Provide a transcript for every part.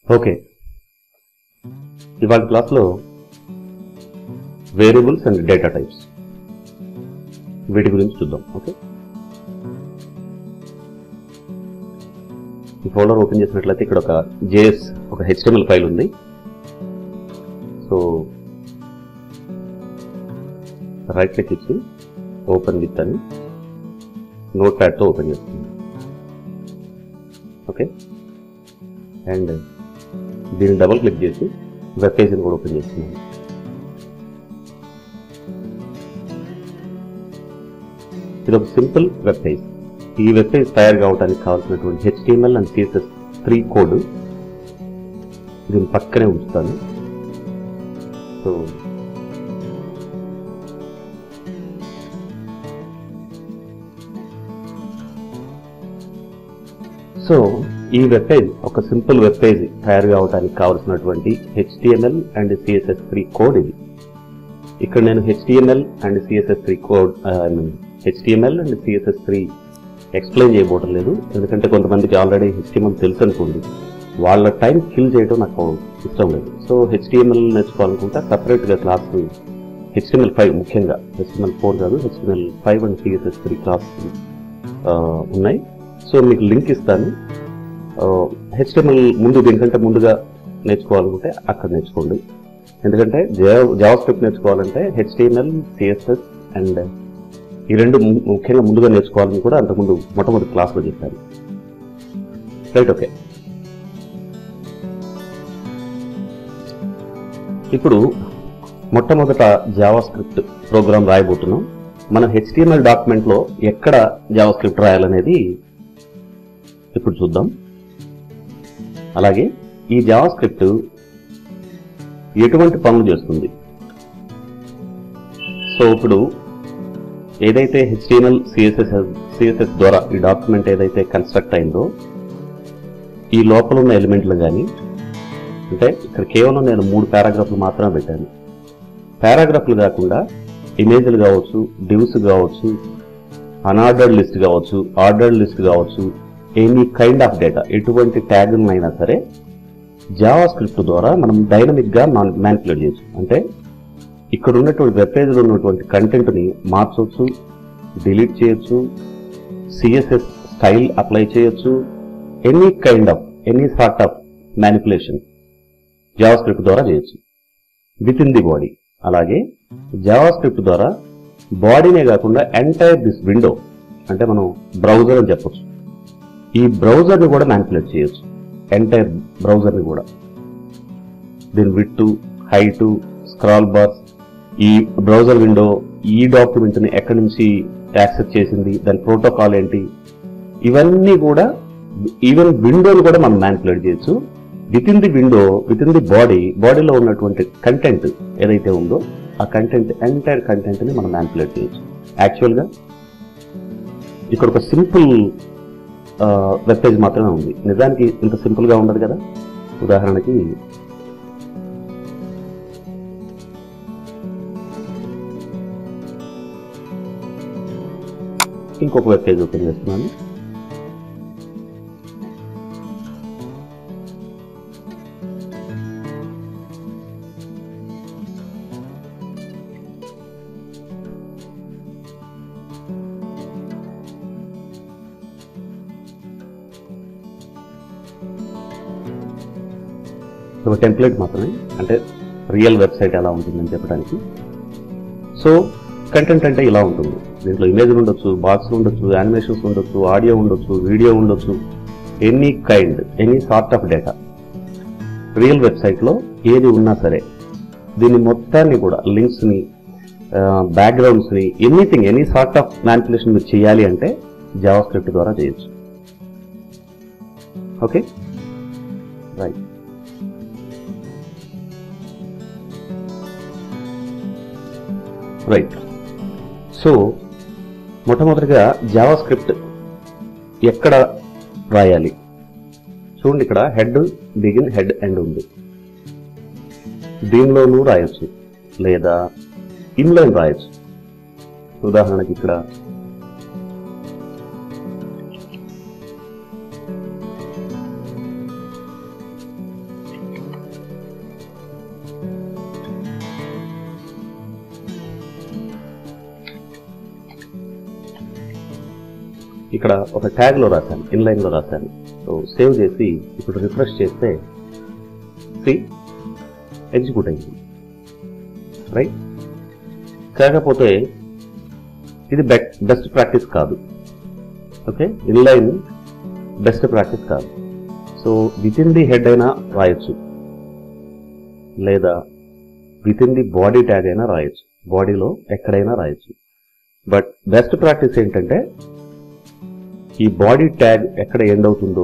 okay ఇవాళ క్లాస్లో variables and data types వీటి గురించి చూద్దాం ఓకే ఈ ఫోల్డర్ ఓపెన్ చేసినట్లయితే ఇక్కడ ఒక జేఎస్ ఒక హెచ్టిఎంఎల్ ఫైల్ ఉంది సో రైట్ క్లిక్ ఇచ్చి ఓపెన్ విత్ అని నోట్ ప్యాడ్తో ఓపెన్ చేస్తుంది ఓకే అండ్ దీన్ని డబుల్ క్లిక్ చేసి వెబ్ పేజ్ని కూడా ఓపెన్ చేస్తున్నాను ఇది ఒక సింపుల్ వెబ్ పేజ్ ఈ వెబ్ పేజ్ తయారు కావడానికి కావాల్సినటువంటి HTML and CSS three code దీని పక్కనే ఉంచుతాను సో సో ఈ వెబ్ పేజ్ ఒక సింపుల్ వెబ్ పేజ్ తయారు కావడానికి కావలసినటువంటి HTML and CSS three code ఇది ఇక్కడ నేను HTML and CSS three code HTML and CSS three explain చేయబోవడం లేదు ఎందుకంటే కొంతమందికి ఆల్రెడీ హెచ్టిఎంఎల్ తెలుసు అనుకోండి వాళ్ళ టైం కిల్ చేయడం నాకు ఇష్టం లేదు సో హెచ్టిఎంఎల్ నేర్చుకోవాలనుకుంటే సపరేట్గా క్లాస్ హెచ్టిఎంఎల్ ఫైవ్ ముఖ్యంగా హెచ్టిఎంఎల్ ఫోర్ కాదు HTML five and CSS three class ఉన్నాయి సో మీకు లింక్ ఇస్తాను హెచ్టిఎంఎల్ ముందు దీనికంటే ముందుగా నేర్చుకోవాలనుకుంటే అక్కడ నేర్చుకోండి ఎందుకంటే జావా స్క్రిప్ట్ నేర్చుకోవాలంటే హెచ్టిఎంఎల్ సిఎస్ఎస్ అండ్ ఈ రెండు ము- ముఖ్యంగా ముందుగా నేర్చుకోవాలని కూడా అంతకుముందు మొట్టమొదటి క్లాస్లో చెప్పాను రైట్ ఓకే ఇప్పుడు మొట్టమొదట జావా స్క్రిప్ట్ ప్రోగ్రామ్ రాయబోతున్నాం మన హెచ్టిఎంఎల్ డాక్యుమెంట్లో ఎక్కడ జావా స్క్రిప్ట్ రాయాలనేది ఇప్పుడు చూద్దాం అలాగే ఈ జావా స్క్రిప్ట్ ఎటువంటి పనులు చేస్తుంది సో ఇప్పుడు ఏదైతే హెచ్టిఎంఎల్ సిఎస్ఎస్ సిఎస్ఎస్ ద్వారా ఈ డాక్యుమెంట్ ఏదైతే కన్స్ట్రక్ట్ అయిందో ఈ లోపల ఉన్న ఎలిమెంట్లు కానీ అంటే ఇక్కడ కేవలం నేను మూడు పారాగ్రాఫ్లు మాత్రమే పెట్టాను పారాగ్రాఫ్లు కాకుండా ఇమేజ్లు కావచ్చు డివ్స్ కావచ్చు అన్ఆర్డర్డ్ లిస్ట్ కావచ్చు ఆర్డర్డ్ లిస్ట్ కావచ్చు ఎనీ కైండ్ ఆఫ్ డేటా ఎటువంటి ట్యాగ్లైనా సరే జావా స్క్రిప్ట్ ద్వారా మనం డైనమిక్ గా మ్యానిపులేట్ చేయొచ్చు అంటే ఇక్కడ ఉన్నటువంటి వెబ్ పేజ్లో ఉన్నటువంటి కంటెంట్ని మార్చవచ్చు డిలీట్ చేయొచ్చు సిఎస్ఎస్ స్టైల్ అప్లై చేయొచ్చు any kind of any sort of manipulation JavaScript ద్వారా చేయొచ్చు విత్ ఇన్ ది బాడీ అలాగే జావా స్క్రిప్ట్ ద్వారా బాడీనే కాకుండా ఎంటైర్ దిస్ విండో అంటే మనం బ్రౌజర్ అని చెప్పొచ్చు ఈ బ్రౌజర్ని కూడా మ్యానిపులేట్ చేయొచ్చు ఎంటైర్ బ్రౌజర్ని కూడా దీని విట్టు హైటు స్క్రాల్ బార్స్ ఈ బ్రౌజర్ విండో ఈ డాక్యుమెంట్ని ఎక్కడి నుంచి యాక్సెస్ చేసింది దాని ప్రోటోకాల్ ఏంటి ఇవన్నీ కూడా ఈవెన్ విండోని కూడా మనం మ్యానిపులేట్ చేయొచ్చు within the window within the body బాడీలో ఉన్నటువంటి కంటెంట్ ఏదైతే ఉందో ఆ కంటెంట్ ఎంటైర్ కంటెంట్ ని మనం మ్యానిపులేట్ చేయొచ్చు యాక్చువల్గా ఇక్కడ ఒక సింపుల్ వెబ్ పేజ్ మాత్రమే ఉంది నిజానికి ఇంత సింపుల్ గా ఉండదు కదా ఉదాహరణకి ఇంకొక వెబ్ పేజ్ ఓపెన్ చేస్తున్నాను ఒక టెంప్లెట్ మాత్రమే అంటే రియల్ వెబ్సైట్ ఎలా ఉంటుందని చెప్పడానికి సో కంటెంట్ అంటే ఇలా ఉంటుంది దీంట్లో ఇమేజ్లు ఉండొచ్చు బాక్స్లు ఉండొచ్చు యానిమేషన్స్ ఉండొచ్చు ఆడియో ఉండొచ్చు వీడియో ఉండొచ్చు any kind any sort of data real వెబ్సైట్లో ఏది ఉన్నా సరే దీన్ని మొత్తాన్ని కూడా లింక్స్ని బ్యాక్గ్రౌండ్స్ని anything any sort of manipulation మీరు చేయాలి అంటే జావా స్క్రిప్ట్ ద్వారా చేయొచ్చు ఓకే రైట్ రైట్ సో మొట్టమొదటిగా జావా స్క్రిప్ట్ ఎక్కడ రాయాలి చూడండి ఇక్కడ హెడ్ బిగిన్ హెడ్ ఎండ్ ఉంది దీనిలోనూ రాయొచ్చు లేదా ఇన్లైన్ రాయొచ్చు ఉదాహరణకి ఇక్కడ ఇక్కడ ఒక ట్యాగ్లో రాశాను ఇన్లైన్లో రాశాను సో సేవ్ చేసి ఇప్పుడు రిఫ్రెష్ చేస్తే సి ఎగ్జిక్యూట్ అయింది రైట్ కాకపోతే ఇది బెస్ట్ ప్రాక్టీస్ కాదు ఓకే ఇన్లైన్ బెస్ట్ ప్రాక్టీస్ కాదు so within the head అయినా రాయొచ్చు లేదా within the body tag అయినా రాయొచ్చు బాడీలో ఎక్కడైనా రాయొచ్చు బట్ బెస్ట్ ప్రాక్టీస్ ఏంటంటే ఈ బాడీ ట్యాగ్ ఎక్కడ ఎండ్ అవుతుందో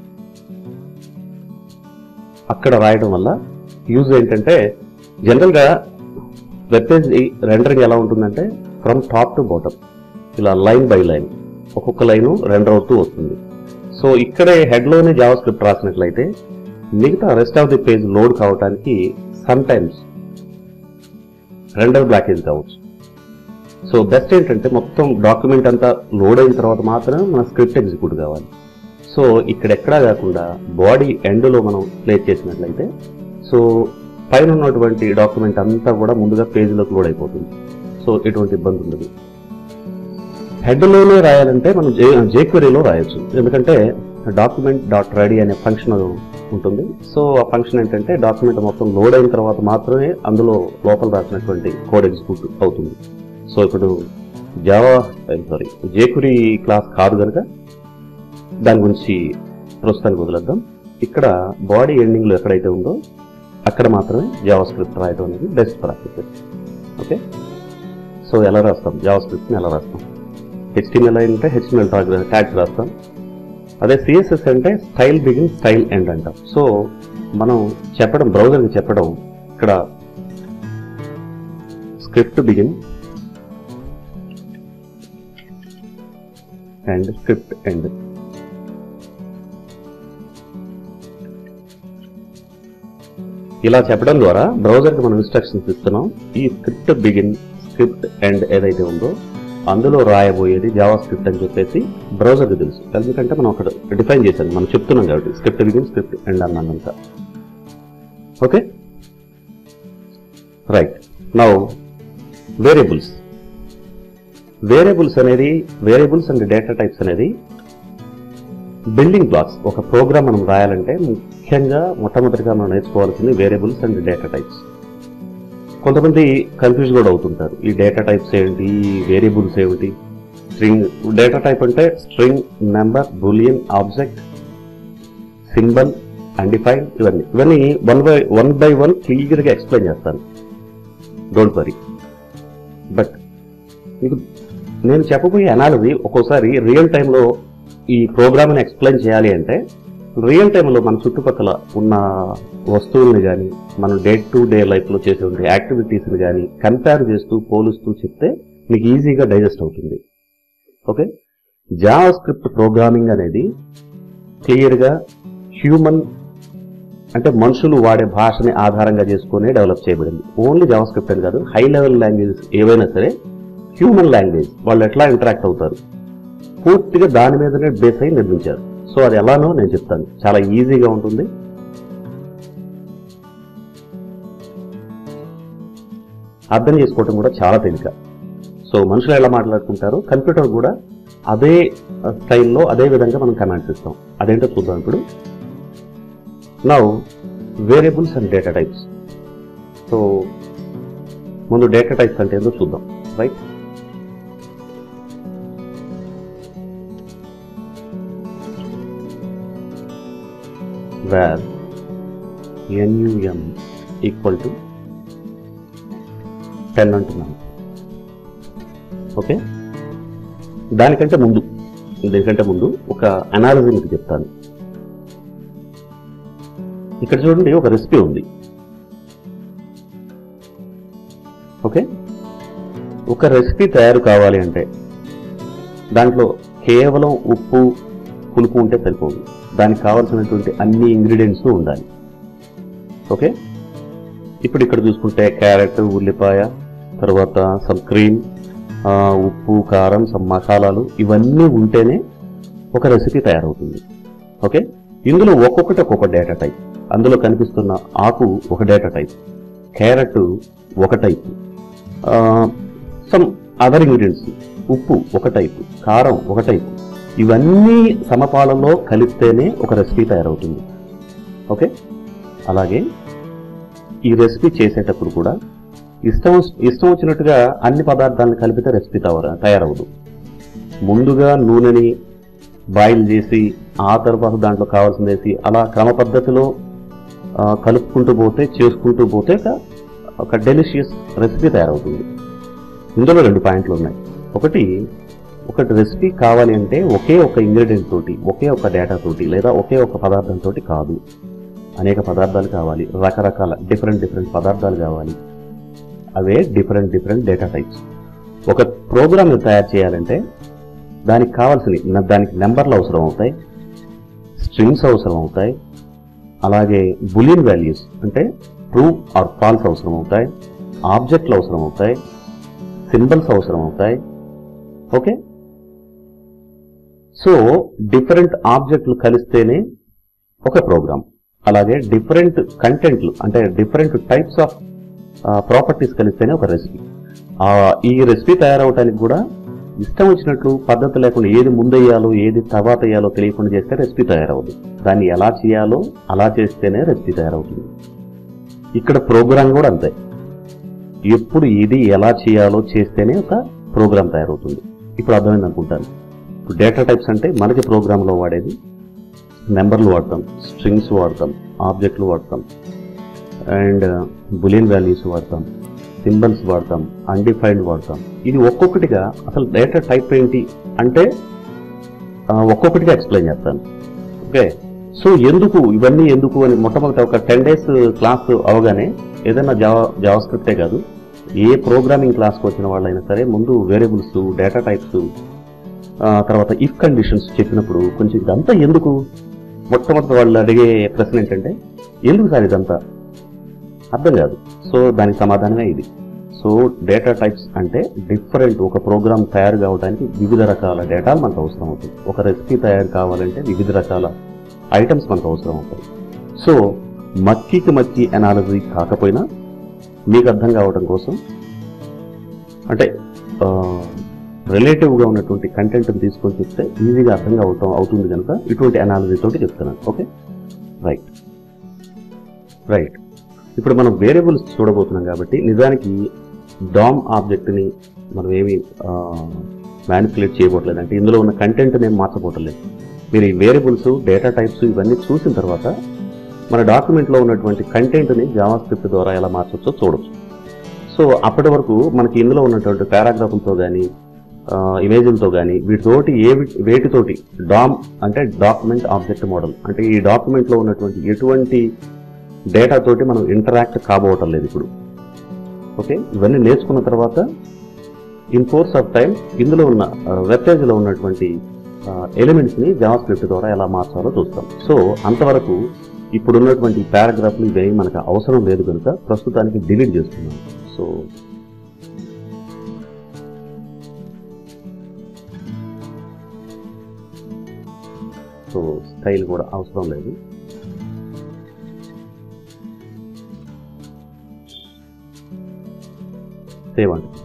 అక్కడ రాయడం వల్ల యూజ్ ఏంటంటే జనరల్గా వెబ్ పేజ్ రెండరింగ్ ఎలా ఉంటుందంటే ఫ్రమ్ టాప్ టు బాటమ్ ఇలా లైన్ బై లైన్ ఒక్కొక్క లైను రెండర్ అవుతూ వస్తుంది సో ఇక్కడే హెడ్లోనే జావా స్క్రిప్ట్ రాసినట్లయితే మిగతా rest of the page load కావడానికి సమ్ టైమ్స్ రెండర్ బ్లాకేజ్ కావచ్చు సో బెస్ట్ ఏంటంటే మొత్తం డాక్యుమెంట్ అంతా లోడ్ అయిన తర్వాత మాత్రమే మన స్క్రిప్ట్ ఎగ్జిక్యూట్ కావాలి సో ఇక్కడ ఎక్కడా కాకుండా బాడీ ఎండ్లో మనం ప్లేస్ చేసినట్లయితే సో పైన ఉన్నటువంటి డాక్యుమెంట్ అంతా కూడా ముందుగా పేజీలోకి లోడ్ అయిపోతుంది సో ఎటువంటి ఇబ్బంది ఉండదు హెడ్లోనే రాయాలంటే మనం జే జేక్వరీలో రాయొచ్చు ఎందుకంటే డాక్యుమెంట్ డాట్ రెడీ అనే ఫంక్షన్ ఉంటుంది సో ఆ ఫంక్షన్ ఏంటంటే డాక్యుమెంట్ మొత్తం లోడ్ అయిన తర్వాత మాత్రమే అందులో లోపల రాసినటువంటి కోడ్ ఎగ్జిక్యూట్ అవుతుంది సో ఇప్పుడు జావా సారీ జేక్వరీ క్లాస్ కాదు కనుక దాని గురించి ప్రస్తుతానికి వదిలేద్దాం ఇక్కడ బాడీ ఎండింగ్లో ఎక్కడైతే ఉందో అక్కడ మాత్రమే జావా స్క్రిప్ట్ రాయడం అనేది బెస్ట్ ప్రాక్టీస్ ఓకే సో ఎలా రాస్తాం జావా స్క్రిప్ట్ని ఎలా రాస్తాం హెచ్టిఎంఎల్ అంటే హెచ్టిఎంఎల్ టాగ్ ట్యాగ్స్ రాస్తాం అదే సిఎస్ఎస్ అంటే స్టైల్ బిగిన్ స్టైల్ ఎండ్ అంటాం సో మనం చెప్పడం బ్రౌజర్కి చెప్పడం ఇక్కడ script begin and script end ఇలా చెప్పడం ద్వారా బ్రౌజర్కి మనం ఇన్స్ట్రక్షన్స్ ఇస్తున్నాం ఈ స్క్రిప్ట్ బిగిన్ స్క్రిప్ట్ ఎండ్ ఏదైతే ఉందో అందులో రాయబోయేది జావా స్క్రిప్ట్ అని చెప్పేసి బ్రౌజర్కి తెలుసు ఎందుకంటే మనం అక్కడ డిఫైన్ చేశాం మనం చెప్తున్నాం కాబట్టి స్క్రిప్ట్ బిగిన్ స్క్రిప్ట్ ఎండ్ అన్నానంత okay right now variables variables అనేది వేరియబుల్స్ అండ్ డేటా టైప్స్ అనేది బిల్డింగ్ బ్లాక్స్ ఒక ప్రోగ్రామ్ మనం రాయాలంటే ముఖ్యంగా మొట్టమొదటిగా మనం నేర్చుకోవాల్సింది వేరియబుల్స్ అండ్ డేటా టైప్స్ కొంతమంది కన్ఫ్యూజ్ కూడా అవుతుంటారు ఈ డేటా టైప్స్ ఏంటి వేరియబుల్స్ ఏమిటి స్ట్రింగ్ డేటా టైప్ అంటే string number boolean object symbol undefined ఇవన్నీ ఇవన్నీ one by one by one క్లియర్గా ఎక్స్ప్లెయిన్ చేస్తాను డోంట్ వరీ బట్ మీకు నేను చెప్పబోయే అనాలజీ ఒక్కోసారి రియల్ టైంలో ఈ ప్రోగ్రామ్ని ఎక్స్ప్లెయిన్ చేయాలి అంటే రియల్ టైంలో మన చుట్టుపక్కల ఉన్న వస్తువుల్ని కానీ మనం డే టు డే లైఫ్లో చేసే యాక్టివిటీస్ని కానీ కంపేర్ చేస్తూ పోలుస్తూ చెప్తే మీకు ఈజీగా డైజెస్ట్ అవుతుంది ఓకే జావా స్క్రిప్ట్ ప్రోగ్రామింగ్ అనేది క్లియర్గా హ్యూమన్ అంటే మనుషులు వాడే భాషని ఆధారంగా చేసుకునే డెవలప్ చేయబడింది ఓన్లీ జావా స్క్రిప్ట్ అని కాదు హై లెవెల్ లాంగ్వేజెస్ ఏవైనా సరే హ్యూమన్ లాంగ్వేజ్ వాళ్ళు ఎట్లా ఇంటరాక్ట్ అవుతారు పూర్తిగా దాని మీదనే బేస్ అయి నిర్మించారు సో అది ఎలానో నేను చెప్తాను చాలా ఈజీగా ఉంటుంది అర్థం చేసుకోవటం కూడా చాలా తేలిక సో మనుషులు ఎలా మాట్లాడుకుంటారు కంప్యూటర్ కూడా అదే స్టైల్లో అదే విధంగా మనం కమాండ్స్ ఇస్తాం అదేంటో చూద్దాం ఇప్పుడు now variables and data types so ముందు డేటా టైప్స్ అంటే ఏందో చూద్దాం right where num equal to ten అంటున్నాను ఓకే దానికంటే ముందు దీనికంటే ముందు ఒక అనాలజీ మీకు చెప్తాను ఇక్కడ చూడండి ఒక రెసిపీ ఉంది ఓకే ఒక రెసిపీ తయారు కావాలి అంటే దాంట్లో కేవలం ఉప్పు పులుపు ఉంటే సరిపోదు దానికి కావాల్సినటువంటి అన్ని ఇంగ్రీడియంట్స్ ఉండాలి ఓకే ఇప్పుడు ఇక్కడ చూసుకుంటే క్యారెట్ ఉల్లిపాయ తర్వాత సమ్ క్రీమ్ ఉప్పు కారం సమ్ మసాలాలు ఇవన్నీ ఉంటేనే ఒక రెసిపీ తయారవుతుంది ఓకే ఇందులో ఒక్కొక్కటి ఒక్కొక్క డేటా టైప్ అందులో కనిపిస్తున్న ఆకు ఒక డేటా టైప్ క్యారెట్ ఒక టైప్ సమ్ అదర్ ఇంగ్రీడియంట్స్ ఉప్పు ఒక టైపు కారం ఒక టైపు ఇవన్నీ సమపాలలో కలిస్తేనే ఒక రెసిపీ తయారవుతుంది ఓకే అలాగే ఈ రెసిపీ చేసేటప్పుడు కూడా ఇష్టం ఇష్టం వచ్చినట్టుగా అన్ని పదార్థాలను కలిపితే రెసిపీ తయార- తయారవదు ముందుగా నూనెని బాయిల్ చేసి ఆ తర్వాత దాంట్లో కావాల్సింది వేసి అలా క్రమ పద్ధతిలో ఆ, కలుపుకుంటూ పోతే చేసుకుంటూ పోతే ఒక- ఒక డెలిషియస్ రెసిపీ తయారవుతుంది ఇందులో రెండు పాయింట్లు ఉన్నాయి ఒకటి ఒకటి రెసిపీ కావాలి అంటే ఒకే ఒక ఇంగ్రీడియంట్ తోటి ఒకే ఒక డేటా తోటి లేదా ఒకే ఒక పదార్థం తోటి కాదు అనేక పదార్థాలు కావాలి రకరకాల డిఫరెంట్ డిఫరెంట్ పదార్థాలు కావాలి అవే డిఫరెంట్ డిఫరెంట్ డేటా టైప్స్ ఒక ప్రోగ్రామ్ తయారు చేయాలంటే దానికి కావాల్సినవి న- దానికి నెంబర్లు అవసరం అవుతాయి స్ట్రింగ్స్ అవసరం అవుతాయి అలాగే బులియన్ వాల్యూస్ అంటే ట్రూ ఆర్ ఫాల్స్ అవసరం అవుతాయి ఆబ్జెక్ట్లు అవసరం అవుతాయి సింబల్స్ అవసరం అవుతాయి ఓకే సో డిఫరెంట్ ఆబ్జెక్టులు కలిస్తేనే ఒక ప్రోగ్రామ్ అలాగే డిఫరెంట్ కంటెంట్లు అంటే డిఫరెంట్ టైప్స్ ఆఫ్ ప్రాపర్టీస్ కలిస్తేనే ఒక రెసిపీ ఈ రెసిపీ తయారవడానికి కూడా ఇష్టం వచ్చినట్లు పద్ధతి లేకుండా ఏది ముందయ్యాలో ఏది తర్వాత వేయాలో తెలియకుండా చేస్తే రెసిపీ తయారవదు దాన్ని ఎలా చేయాలో అలా చేస్తేనే రెసిపీ తయారవుతుంది ఇక్కడ ప్రోగ్రామ్ కూడా అంతే ఎప్పుడు ఇది ఎలా చేయాలో చేస్తేనే ఒక ప్రోగ్రామ్ తయారవుతుంది ఇప్పుడు అర్థమైంది అనుకుంటాను ఇప్పుడు డేటా టైప్స్ అంటే మనకి ప్రోగ్రాంలో వాడేది నెంబర్లు వాడతాం స్ట్రింగ్స్ వాడతాం ఆబ్జెక్ట్లు వాడతాం అండ్ బులియన్ వాల్యూస్ వాడతాం సింబల్స్ వాడతాం అన్డిఫైన్డ్ వాడతాం ఇది ఒక్కొక్కటిగా అసలు డేటా టైప్ ఏంటి అంటే ఆ, ఒక్కొక్కటిగా ఎక్స్ప్లెయిన్ చేస్తాను ఓకే సో ఎందుకు ఇవన్నీ ఎందుకు అని మొట్టమొదటి ఒక టెన్ డేస్ క్లాస్ అవగానే ఏదైనా జావా జావా స్క్రిప్టే కాదు ఏ ప్రోగ్రామింగ్ క్లాస్కి వచ్చిన వాళ్ళైనా సరే ముందు వేరియబుల్స్ డేటా టైప్స్ తర్వాత ఇఫ్ కండిషన్స్ చెప్పినప్పుడు కొంచెం ఇదంతా ఎందుకు మొట్టమొదటి వాళ్ళు అడిగే ప్రశ్న ఏంటంటే ఎందుకు సార్ ఇదంతా అర్థం కాదు సో దానికి సమాధానమే ఇది సో డేటా టైప్స్ అంటే డిఫరెంట్ ఒక ప్రోగ్రామ్ తయారు కావడానికి వివిధ రకాల డేటా మనకు అవసరం అవుతుంది ఒక రెసిపీ తయారు కావాలంటే వివిధ రకాల ఐటమ్స్ మనకు అవసరం అవుతాయి సో మక్కికి మక్కి అనాలజీ కాకపోయినా మీకు అర్థం కావడం కోసం అంటే రిలేటివ్గా ఉన్నటువంటి కంటెంట్ని తీసుకొని చెప్తే ఈజీగా అర్థం అవుతాం అవుతుంది కనుక ఇటువంటి అనాలజీ తోటి చెప్తున్నాను ఓకే రైట్ రైట్ ఇప్పుడు మనం వేరియబుల్స్ చూడబోతున్నాం కాబట్టి నిజానికి డామ్ ఆబ్జెక్ట్ని మనం ఏమి మ్యానిపులేట్ చేయబోట్లేదు అంటే ఇందులో ఉన్న కంటెంట్ నేను మార్చబోటలేదు మీరు ఈ వేరియబుల్స్ డేటా టైప్స్ ఇవన్నీ చూసిన తర్వాత మన డాక్యుమెంట్లో ఉన్నటువంటి కంటెంట్ని జావా స్క్రిప్ట్ ద్వారా ఎలా మార్చొచ్చో చూడొచ్చు సో అప్పటి వరకు మనకి ఇందులో ఉన్నటువంటి పారాగ్రాఫ్లతో కానీ ఇమేజ్లతో కానీ వీటితోటి ఏ వేటితోటి డామ్ అంటే డాక్యుమెంట్ ఆబ్జెక్ట్ మోడల్ అంటే ఈ డాక్యుమెంట్లో ఉన్నటువంటి ఎటువంటి డేటా తోటి మనం ఇంటరాక్ట్ కాబోవటం లేదు ఇప్పుడు ఓకే ఇవన్నీ నేర్చుకున్న తర్వాత ఇన్ కోర్స్ ఆఫ్ టైం ఇందులో ఉన్న వెబ్ పేజ్లో ఉన్నటువంటి ఎలిమెంట్స్ని జావా స్క్రిప్ట్ ద్వారా ఎలా మార్చాలో చూస్తాం సో అంతవరకు ఇప్పుడు ఉన్నటువంటి పారాగ్రాఫ్లు ఇవేమి మనకు అవసరం లేదు కనుక ప్రస్తుతానికి డిలీట్ చేస్తున్నాం సో సో స్టైల్ కూడా అవసరం లేదు సేవ్ అంటుంది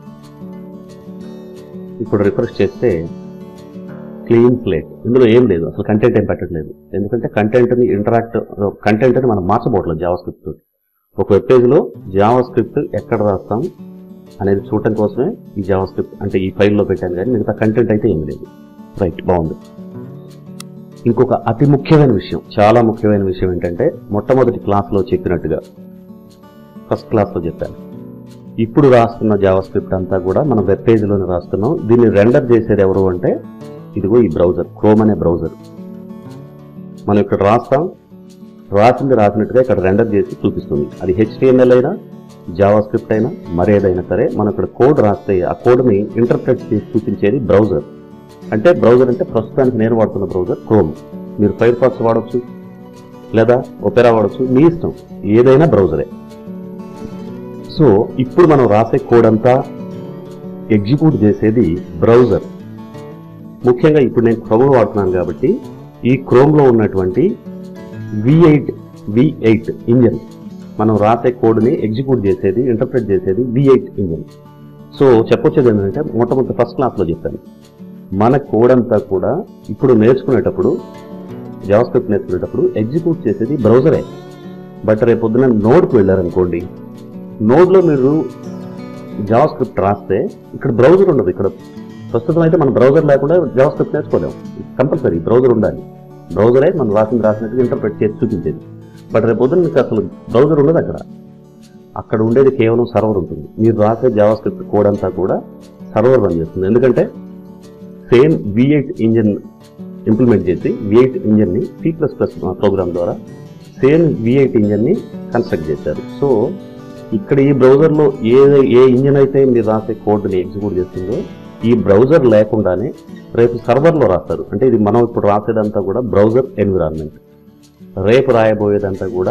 ఇప్పుడు రిఫ్రెష్ చేస్తే క్లీన్ ప్లేట్ ఇందులో ఏం లేదు అసలు కంటెంట్ ఏం పెట్టట్లేదు ఎందుకంటే కంటెంట్ని ఇంటరాక్ట్ కంటెంట్ని మనం మార్చబోట్లేదు జావా స్క్రిప్ట్ ఒక వెబ్ పేజ్లో జావా స్క్రిప్ట్ ఎక్కడ రాస్తాం అనేది చూడటం కోసమే ఈ జావా స్క్రిప్ట్ అంటే ఈ ఫైల్లో పెట్టాను కానీ మిగతా కంటెంట్ అయితే ఏం లేదు రైట్ బాగుంది ఇంకొక అతి ముఖ్యమైన విషయం చాలా ముఖ్యమైన విషయం ఏంటంటే మొట్టమొదటి క్లాస్లో చెప్పినట్టుగా ఫస్ట్ క్లాస్లో చెప్పాను ఇప్పుడు రాస్తున్న జావా స్క్రిప్ట్ అంతా కూడా మనం వెబ్ పేజ్లోనే రాస్తున్నాం దీన్ని రెండర్ చేసేది ఎవరు అంటే ఇదిగో ఈ బ్రౌజర్ క్రోమ్ అనే బ్రౌజర్ మనం ఇక్కడ రాస్తాం రాసింది రాసినట్టుగా ఇక్కడ రెండర్ చేసి చూపిస్తుంది అది హెచ్టిఎంఎల్ అయినా జావా స్క్రిప్ట్ అయినా మరేదైనా సరే మనం ఇక్కడ కోడ్ రాస్తే ఆ కోడ్ని ఇంటర్ప్రెట్ చేసి చూపించేది బ్రౌజర్ అంటే బ్రౌజర్ అంటే ప్రస్తుతానికి నేను వాడుతున్న బ్రౌజర్ క్రోమ్ మీరు ఫైర్ ఫాక్స్ వాడచ్చు లేదా ఒపెరా వాడచ్చు మీ ఇష్టం ఏదైనా బ్రౌజరే సో ఇప్పుడు మనం రాసే కోడ్ అంతా ఎగ్జిక్యూట్ చేసేది బ్రౌజర్ ముఖ్యంగా ఇప్పుడు నేను క్రోమ్ వాడుతున్నాను కాబట్టి ఈ క్రోమ్లో ఉన్నటువంటి V eight V eight engine మనం రాసే కోడ్ని ఎగ్జిక్యూట్ చేసేది ఇంటర్ప్రెట్ చేసేది వి ఎయిట్ ఇంజన్ సో చెప్పొచ్చేది ఏంటంటే మొట్టమొదటి ఫస్ట్ క్లాస్లో చెప్పాను మన కోడ్ అంతా కూడా ఇప్పుడు నేర్చుకునేటప్పుడు జావాస్క్రిప్ట్ నేర్చుకునేటప్పుడు ఎగ్జిక్యూట్ చేసేది బ్రౌజరే బట్ రేపు పొద్దున నోడ్కి వెళ్ళారనుకోండి నోడ్లో మీరు జావాస్క్రిప్ట్ రాస్తే ఇక్కడ బ్రౌజర్ ఉండదు ఇక్కడ ప్రస్తుతం అయితే మన బ్రౌజర్ లేకుండా జావాస్క్రిప్ట్ నేర్చుకోలేము కంపల్సరీ బ్రౌజర్ ఉండాలి బ్రౌజరే మనం రాసింది రాసినట్టుగా ఇంటర్ప్రెట్ చేసి చూపించేది బట్ రేపు పొద్దున మీకు అసలు బ్రౌజర్ ఉండదు అక్కడ అక్కడ ఉండేది కేవలం సర్వర్ ఉంటుంది మీరు రాసే జావాస్క్రిప్ట్ కోడ్ అంతా కూడా సర్వర్ రన్ చేస్తుంది ఎందుకంటే same V eight engine implement చేసి వి ఎయిట్ ఇంజిన్ని సి ప్లస్ ప్లస్ ప్రోగ్రామ్ ద్వారా సేమ్ వి ఎయిట్ ఇంజిన్ని కన్స్ట్రక్ట్ చేశారు సో ఇక్కడ ఈ బ్రౌజర్లో ఏ ఏ ఇంజిన్ అయితే మీరు రాసే కోడ్ని ఎగ్జిక్యూట్ చేస్తుందో ఈ బ్రౌజర్ లేకుండానే రేపు సర్వర్లో రాస్తారు అంటే ఇది మనం ఇప్పుడు రాసేదంతా కూడా బ్రౌజర్ ఎన్విరాన్మెంట్ రేపు రాయబోయేదంతా కూడా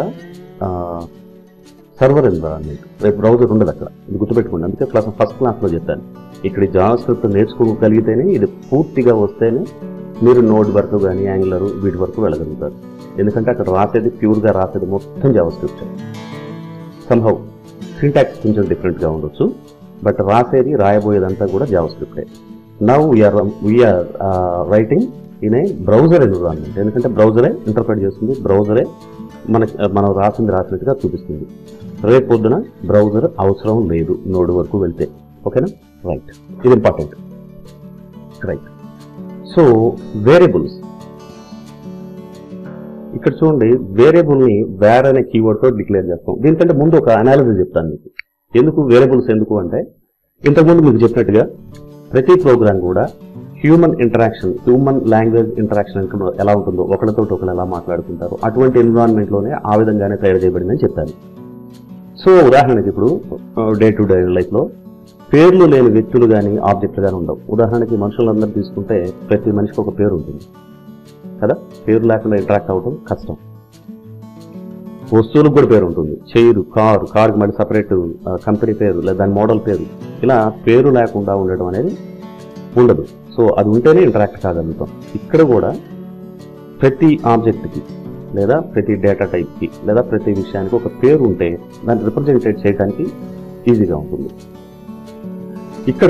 సర్వర్ ఎన్విరాన్మెంట్ రేపు బ్రౌజర్ ఉండదు అక్కడ ఇది గుర్తుపెట్టుకోండి అందుకే క్లాస్ ఫస్ట్ క్లాస్లో చెప్పాను ఇక్కడ జావా స్క్రిప్ట్ నేర్చుకోగలిగితేనే ఇది పూర్తిగా వస్తేనే మీరు నోడ్ వరకు కానీ యాంగులర్ వీటి వరకు వెళ్ళగలుగుతారు ఎందుకంటే అక్కడ రాసేది ప్యూర్గా రాసేది మొత్తం జావా స్క్రిప్ట్ సంహౌ సింటాక్స్ కొంచెం డిఫరెంట్గా ఉండొచ్చు బట్ రాసేది రాయబోయేదంతా కూడా జావా స్క్రిప్టే now we are we are writing in a browser environment ఎందుకంటే బ్రౌజరే ఇంటర్ప్రెట్ చేస్తుంది బ్రౌజరే మనకి మనం రాసింది రాసినట్టుగా చూపిస్తుంది రేపు పొద్దున బ్రౌజర్ అవసరం లేదు నోడ్ వరకు వెళ్తే ఓకేనా రైట్ ఇది ఇంపార్టెంట్ రైట్ సో వేరియబుల్స్ ఇక్కడ చూడండి వేరియబుల్ని వేర్ అనే కీవర్డ్ తో డిక్లేర్ చేస్తాం దీనికంటే ముందు ఒక అనాలిసిస్ చెప్తాను మీకు ఎందుకు వేరియబుల్స్ ఎందుకు అంటే ఇంతకుముందు మీకు చెప్పినట్టుగా ప్రతి ప్రోగ్రామ్ కూడా human interaction human language interaction అంటే ఎలా ఉంటుందో ఒకరితో ఒకరు ఎలా మాట్లాడుకుంటారు అటువంటి environment లోనే ఆ విధంగానే తయారు చేయబడిందని చెప్పాను సో ఉదాహరణకి ఇప్పుడు డే టు డే లైఫ్లో పేర్లు లేని వ్యక్తులు కానీ ఆబ్జెక్టులు కానీ ఉండవు ఉదాహరణకి మనుషులందరూ తీసుకుంటే ప్రతి మనిషికి ఒక పేరు ఉంటుంది కదా పేరు లేకుండా ఇంటరాక్ట్ అవ్వడం కష్టం వస్తువులకు కూడా పేరు ఉంటుంది చైరు కారు కారుకి మళ్ళీ సపరేట్ కంపెనీ పేరు లేదా దాని మోడల్ పేరు ఇలా పేరు లేకుండా ఉండడం అనేది ఉండదు సో అది ఉంటేనే ఇంటరాక్ట్ కాగలుగుతాం ఇక్కడ కూడా ప్రతి ఆబ్జెక్ట్కి లేదా ప్రతి డేటా టైప్కి లేదా ప్రతి విషయానికి ఒక పేరు ఉంటే దాన్ని రిప్రజెంటేట్ చేయడానికి ఈజీగా ఉంటుంది ఇక్కడ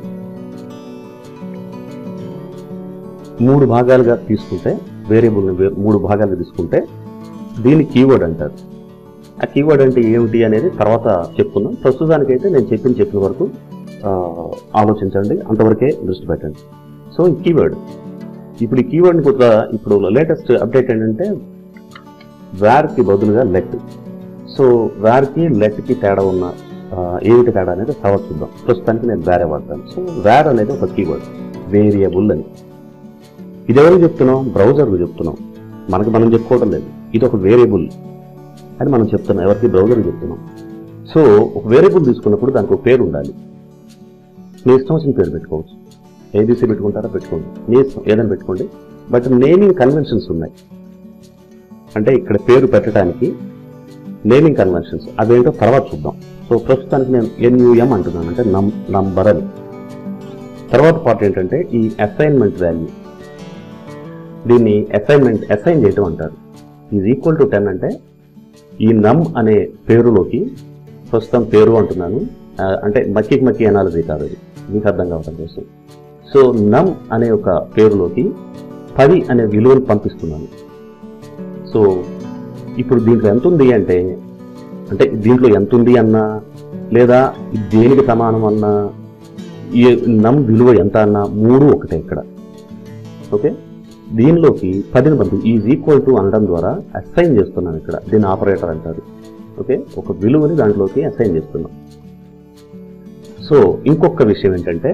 మూడు భాగాలుగా తీసుకుంటే వేరియబుల్ని వే- మూడు భాగాలుగా తీసుకుంటే దీన్ని కీవర్డ్ అంటారు ఆ కీవర్డ్ అంటే ఏమిటి అనేది తర్వాత చెప్పుకుందాం ప్రస్తుతానికైతే నేను చెప్పిన చెప్పిన వరకు ఆ, ఆలోచించండి అంతవరకే దృష్టి పెట్టండి సో ఈ కీవర్డ్ ఇప్పుడు ఈ కీవర్డ్ని కూడా ఇప్పుడు లేటెస్ట్ అప్డేట్ ఏంటంటే వ్యార్కి బదులుగా లెట్ సో వ్యార్కి లెట్కి తేడా ఉన్న ఆ, ఏమిటి తేడా అనేది తర్వాత చూద్దాం ప్రస్తుతానికి నేను వేరే వాడతాను సో వేర్ అనేది ఒక కీవర్డ్ వేరియబుల్ అని ఇది ఎవరికి చెప్తున్నాం బ్రౌజర్కి చెప్తున్నాం మనకి మనం చెప్పుకోవడం లేదు ఇది ఒక వేరియబుల్ అని మనం చెప్తున్నాం ఎవరికి బ్రౌజర్కి చెప్తున్నాం సో ఒక వేరియబుల్ తీసుకున్నప్పుడు దానికి ఒక పేరు ఉండాలి మీ ఇష్టం వచ్చిన పేరు పెట్టుకోవచ్చు ఏబీసీ పెట్టుకుంటారా పెట్టుకోండి మీ ఇష్టం ఏదైనా పెట్టుకోండి బట్ నేమింగ్ కన్వెన్షన్స్ ఉన్నాయి అంటే ఇక్కడ పేరు పెట్టడానికి నేమింగ్ కన్వెన్షన్స్ అదేంటో తర్వాత చూద్దాం సో ప్రస్తుతానికి నేను ఎన్యూఎం అంటున్నాను అంటే నం నంబర్ అని తర్వాత పార్ట్ ఏంటంటే ఈ అసైన్మెంట్ వాల్యూ దీన్ని అసైన్మెంట్ అసైన్ చేయటం అంటారు ఈజ్ ఈక్వల్ టు టెన్ అంటే ఈ నమ్ అనే పేరులోకి ప్రస్తుతం పేరు అంటున్నాను ఆ, అంటే మక్కి మక్కి అనాలజీ కాదు అది మీకు అర్థం కావడం కోసం సో నమ్ అనే ఒక పేరులోకి పది అనే విలువను పంపిస్తున్నాను సో ఇప్పుడు దీంట్లో ఎంత ఉంది అంటే అంటే దీంట్లో ఎంత ఉంది అన్నా లేదా ఇది దేనికి సమానం అన్నా ఈ నమ్ విలువ ఎంత అన్నా మూడు ఒకటే ఇక్కడ ఓకే దీనిలోకి పదిని పంపి ఈజ్ ఈక్వల్ టు అనడం ద్వారా అసైన్ చేస్తున్నాను ఇక్కడ దీని ఆపరేటర్ అంటారు ఓకే ఒక విలువని దాంట్లోకి అసైన్ చేస్తున్నాం సో ఇంకొక విషయం ఏంటంటే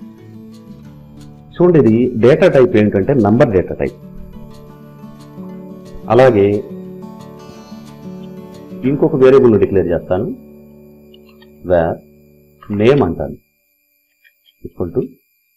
చూడండి ఇది డేటా టైప్ ఏంటంటే నంబర్ డేటా టైప్ అలాగే ఇంకొక వేరియబుల్ డిక్లేర్ చేస్తాను వేర్ నేమ్ అంటాను ఈక్వల్ టు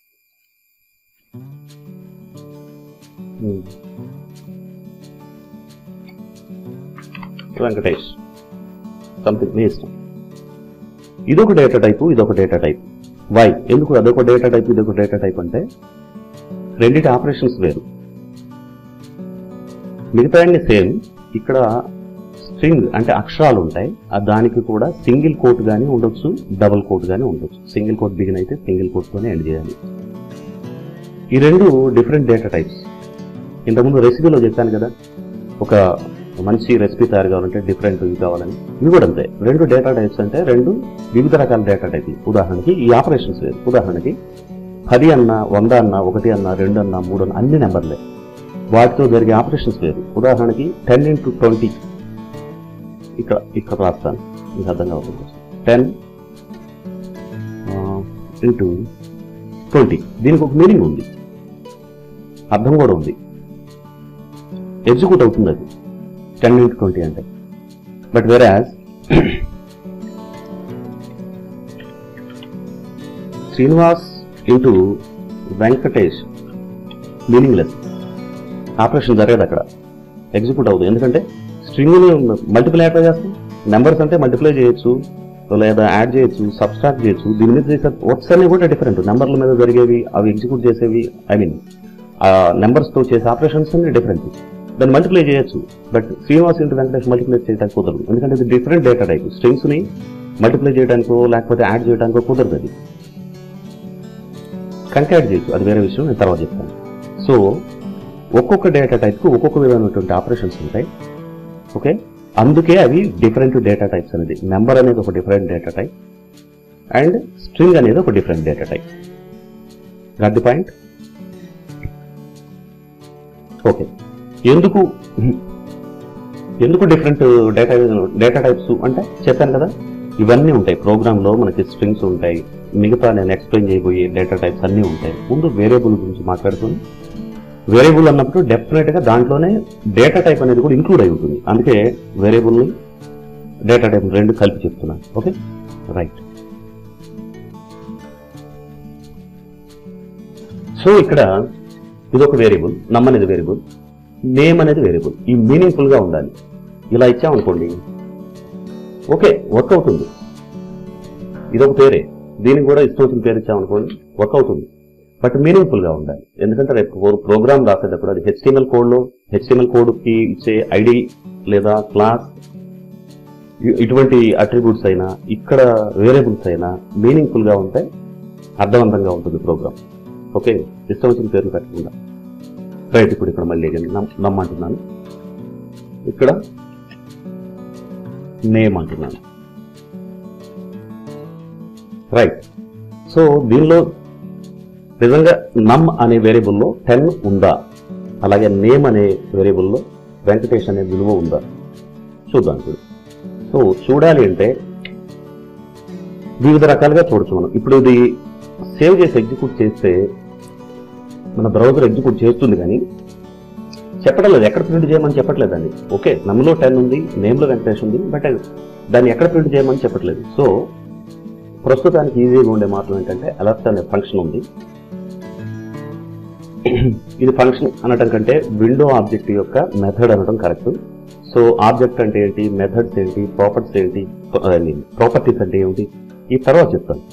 వెంకటేష్ సంథింగ్ మీ ఇష్టం ఇదొక డేటా టైపు ఇదొక డేటా టైప్ వై ఎందుకు అదొక డేటా టైప్ ఇదొక డేటా టైప్ అంటే రెండింటి ఆపరేషన్స్ వేరు మిగతా అన్ని సేమ్ ఇక్కడ స్ట్రింగ్ అంటే అక్షరాలు ఉంటాయి ఆ దానికి కూడా సింగిల్ కోట్ గానీ ఉండొచ్చు డబుల్ కోట్ గానీ ఉండొచ్చు సింగిల్ కోట్ బిగిన్ అయితే సింగిల్ కోట్ తోనే ఎండ్ చేయాలి ఈ రెండు డిఫరెంట్ డేటా టైప్స్ ఇంతకుముందు రెసిపీలో చెప్పాను కదా ఒక మంచి రెసిపీ తయారు కావాలంటే డిఫరెంట్ ఇవి కావాలని ఇవి కూడా అంతే రెండు డేటా టైప్స్ అంటే రెండు వివిధ రకాల డేటా టైప్ ఉదాహరణకి ఈ ఆపరేషన్స్ వేరు ఉదాహరణకి పది అన్న వంద అన్న ఒకటి అన్న రెండు అన్న మూడు అన్న అన్ని నెంబర్లే వాటితో జరిగే ఆపరేషన్స్ వేరు ఉదాహరణకి టెన్ ఇంటూ ట్వంటీ ఇక్కడ ఇక్కడ రాస్తాను మీకు అర్థంగా అవుతుంది టెన్ ఇంటూ ట్వంటీ దీనికి ఒక మీనింగ్ ఉంది అర్థం కూడా ఉంది ఎగ్జిక్యూట్ అవుతుంది అది టెన్ ఇంటూ ట్వంటీ అంటే బట్ వేరే Srinivas into Venkatesh meaningless operation జరగదు అక్కడ ఎగ్జిక్యూట్ అవుతుంది ఎందుకంటే స్ట్రింగ్ని మల్టిప్లై ఎట్లా చేస్తాం నెంబర్స్ అంటే మల్టిప్లై చేయొచ్చు లేదా యాడ్ చేయొచ్చు సబ్స్ట్రాక్ట్ చేయొచ్చు దీని మీద చేసే వర్క్స్ అన్ని కూడా డిఫరెంట్ నెంబర్ల మీద జరిగేవి అవి ఎగ్జిక్యూట్ చేసేవి ఐ మీన్ ఆ నెంబర్స్తో చేసే ఆపరేషన్స్ అన్ని డిఫరెంట్ దాన్ని మల్టిప్లై చేయొచ్చు but Srinivas into Venkatesh multiply చేయడానికి కుదరదు ఎందుకంటే ఇది డిఫరెంట్ డేటా టైప్ స్ట్రింగ్స్ని మల్టిప్లై చేయడానికో లేకపోతే యాడ్ చేయడానికో కుదరదు అది కంకాట్ చేయొచ్చు అది వేరే విషయం నేను తర్వాత చెప్తాను సో ఒక్కొక్క డేటా టైప్కి ఒక్కొక్క విధమైనటువంటి ఆపరేషన్స్ ఉంటాయి ఓకే అందుకే అవి డిఫరెంట్ డేటా టైప్స్ అనేది నెంబర్ అనేది ఒక different data type and string అనేది ఒక different data type got the point okay ఎందుకు ఎందుకు డిఫరెంట్ డేటా డేటా టైప్స్ అంటే చెప్పాను కదా ఇవన్నీ ఉంటాయి ప్రోగ్రాంలో మనకి స్ట్రింగ్స్ ఉంటాయి మిగతా నేను ఎక్స్ప్లెయిన్ చేయబోయే డేటా టైప్స్ అన్నీ ఉంటాయి ముందు వేరియబుల్ గురించి మాట్లాడుతుంది వేరియబుల్ అన్నప్పుడు డెఫినెట్ గా దాంట్లోనే డేటా టైప్ అనేది కూడా ఇంక్లూడ్ అయి ఉంటుంది అందుకే వేరియబుల్ ని డేటా టైప్ రెండు కలిపి చెప్తున్నాను ఓకే రైట్ సో ఇక్కడ ఇది ఒక వేరియబుల్ నమ్ అనేది వేరియబుల్ నేమ్ అనేది వేరియబుల్ ఈ మీనింగ్ఫుల్ గా ఉండాలి ఇలా ఇచ్చామనుకోండి ఓకే వర్క్ అవుతుంది ఇది ఒక పేరే దీనికి కూడా ఇష్టం వచ్చిన పేరు ఇచ్చామనుకోండి వర్క్ అవుతుంది బట్ మీనింగ్ఫుల్ గా ఉండాలి ఎందుకంటే రేపు ప్రోగ్రామ్ రాసేటప్పుడు అది హెచ్టిఎంఎల్ కోడ్ లో హెచ్టిఎంఎల్ కోడ్ కి ఇచ్చే ఐడి లేదా క్లాస్ ఇటువంటి అట్రిబ్యూట్స్ అయినా ఇక్కడ వేరియబుల్స్ అయినా మీనింగ్ఫుల్ గా ఉంటే అర్థవంతంగా ఉంటుంది ప్రోగ్రామ్ ఓకే ఇష్టం వచ్చిన పేర్లు పెట్టకుండా రైట్ ఇప్పుడు ఇక్కడ మళ్ళీ నమ్- నమ్మంటున్నాను ఇక్కడ నేమ్ అంటున్నాను రైట్ సో దీనిలో నిజంగా నమ్ అనే వేరియబుల్లో టెన్ ఉందా అలాగే నేమ్ అనే వేరియబుల్లో వెంకటేష్ అనే విలువ ఉందా చూద్దాం ఇప్పుడు సో చూడాలి అంటే వివిధ రకాలుగా చూడొచ్చు మనం ఇప్పుడు ఇది సేవ్ చేసి ఎగ్జిక్యూట్ చేస్తే మన బ్రౌజర్ ఎగ్జిక్యూట్ చేస్తుంది కానీ చెప్పడం లేదు ఎక్కడ ప్రింట్ చేయమని చెప్పట్లేదు అండి ఓకే నమ్లో టెన్ ఉంది నేమ్లో వెంకటేష్ ఉంది బట్ దాన్ని ఎక్కడ ప్రింట్ చేయమని చెప్పట్లేదు సో ప్రస్తుతానికి ఈజీగా ఉండే మార్గం ఏంటంటే అలర్ట్ అనే ఫంక్షన్ ఉంది ఇది ఫంక్షన్ అనటం కంటే విండో ఆబ్జెక్ట్ యొక్క మెథడ్ అనడం కరెక్ట్ సో ఆబ్జెక్ట్ అంటే ఏంటి మెథడ్స్ ఏంటి ప్రాపర్టీస్ ఏంటి ప్రాపర్టీస్ అంటే ఏమిటి ఈ తర్వాత చెప్తాను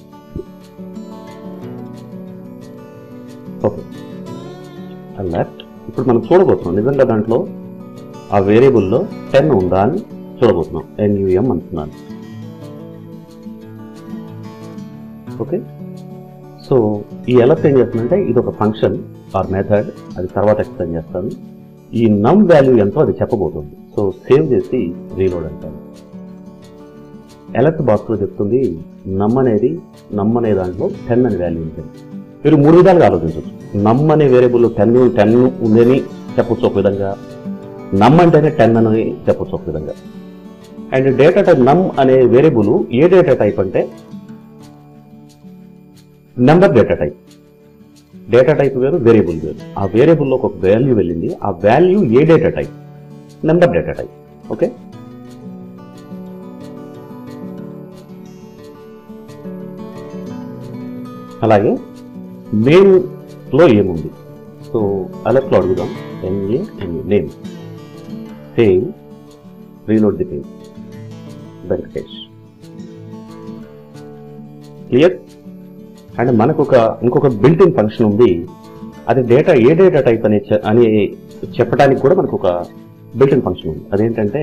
ఓకే అలర్ట్ ఇప్పుడు మనం చూడబోతున్నాం నిజంగా దాంట్లో ఆ వేరియబుల్లో టెన్ ఉందా అని చూడబోతున్నాం ఎన్యుఎం అంటున్నాను ఓకే సో ఈ అలర్ట్ ఏం చేస్తుందంటే ఇది ఒక ఫంక్షన్ ఆర్ మెథడ్ అది తర్వాత ఎక్స్ప్లెయిన్ చేస్తాను ఈ నమ్ వాల్యూ ఎంతో అది చెప్పబోతుంది సో సేవ్ చేసి రీలోడ్ అంటాను అలర్ట్ బాక్స్లో చెప్తుంది నమ్ అనేది నమ్ అనే దాంట్లో టెన్ అనే వాల్యూ ఉంటుంది మీరు మూడు విధాలుగా ఆలోచించవచ్చు నమ్ అనే వేరియబుల్ టెన్ టెన్ ఉందని చెప్పొచ్చు ఒక విధంగా నమ్ అంటేనే టెన్ అని చెప్పొచ్చు ఒక విధంగా అండ్ డేటా టైప్ నమ్ అనే వేరియబుల్ ఏ డేటా టైప్ అంటే number data type data type వేరు వేరియబుల్ వేరు ఆ వేరియబుల్లో ఒక వాల్యూ వెళ్ళింది ఆ వాల్యూ ఏ data type number data type okay అలాగే నేమ్ లో ఏముంది సో అలర్ట్లో అడుగుదాం N A name same reload the page Venkatesh clear and మనకు ఒక ఇంకొక బిల్ట్ ఇన్ ఫంక్షన్ ఉంది అది డేటా ఏ డేటా టైప్ అనే చె- అని చెప్పడానికి కూడా మనకు ఒక బిల్ట్ ఇన్ ఫంక్షన్ ఉంది అదేంటంటే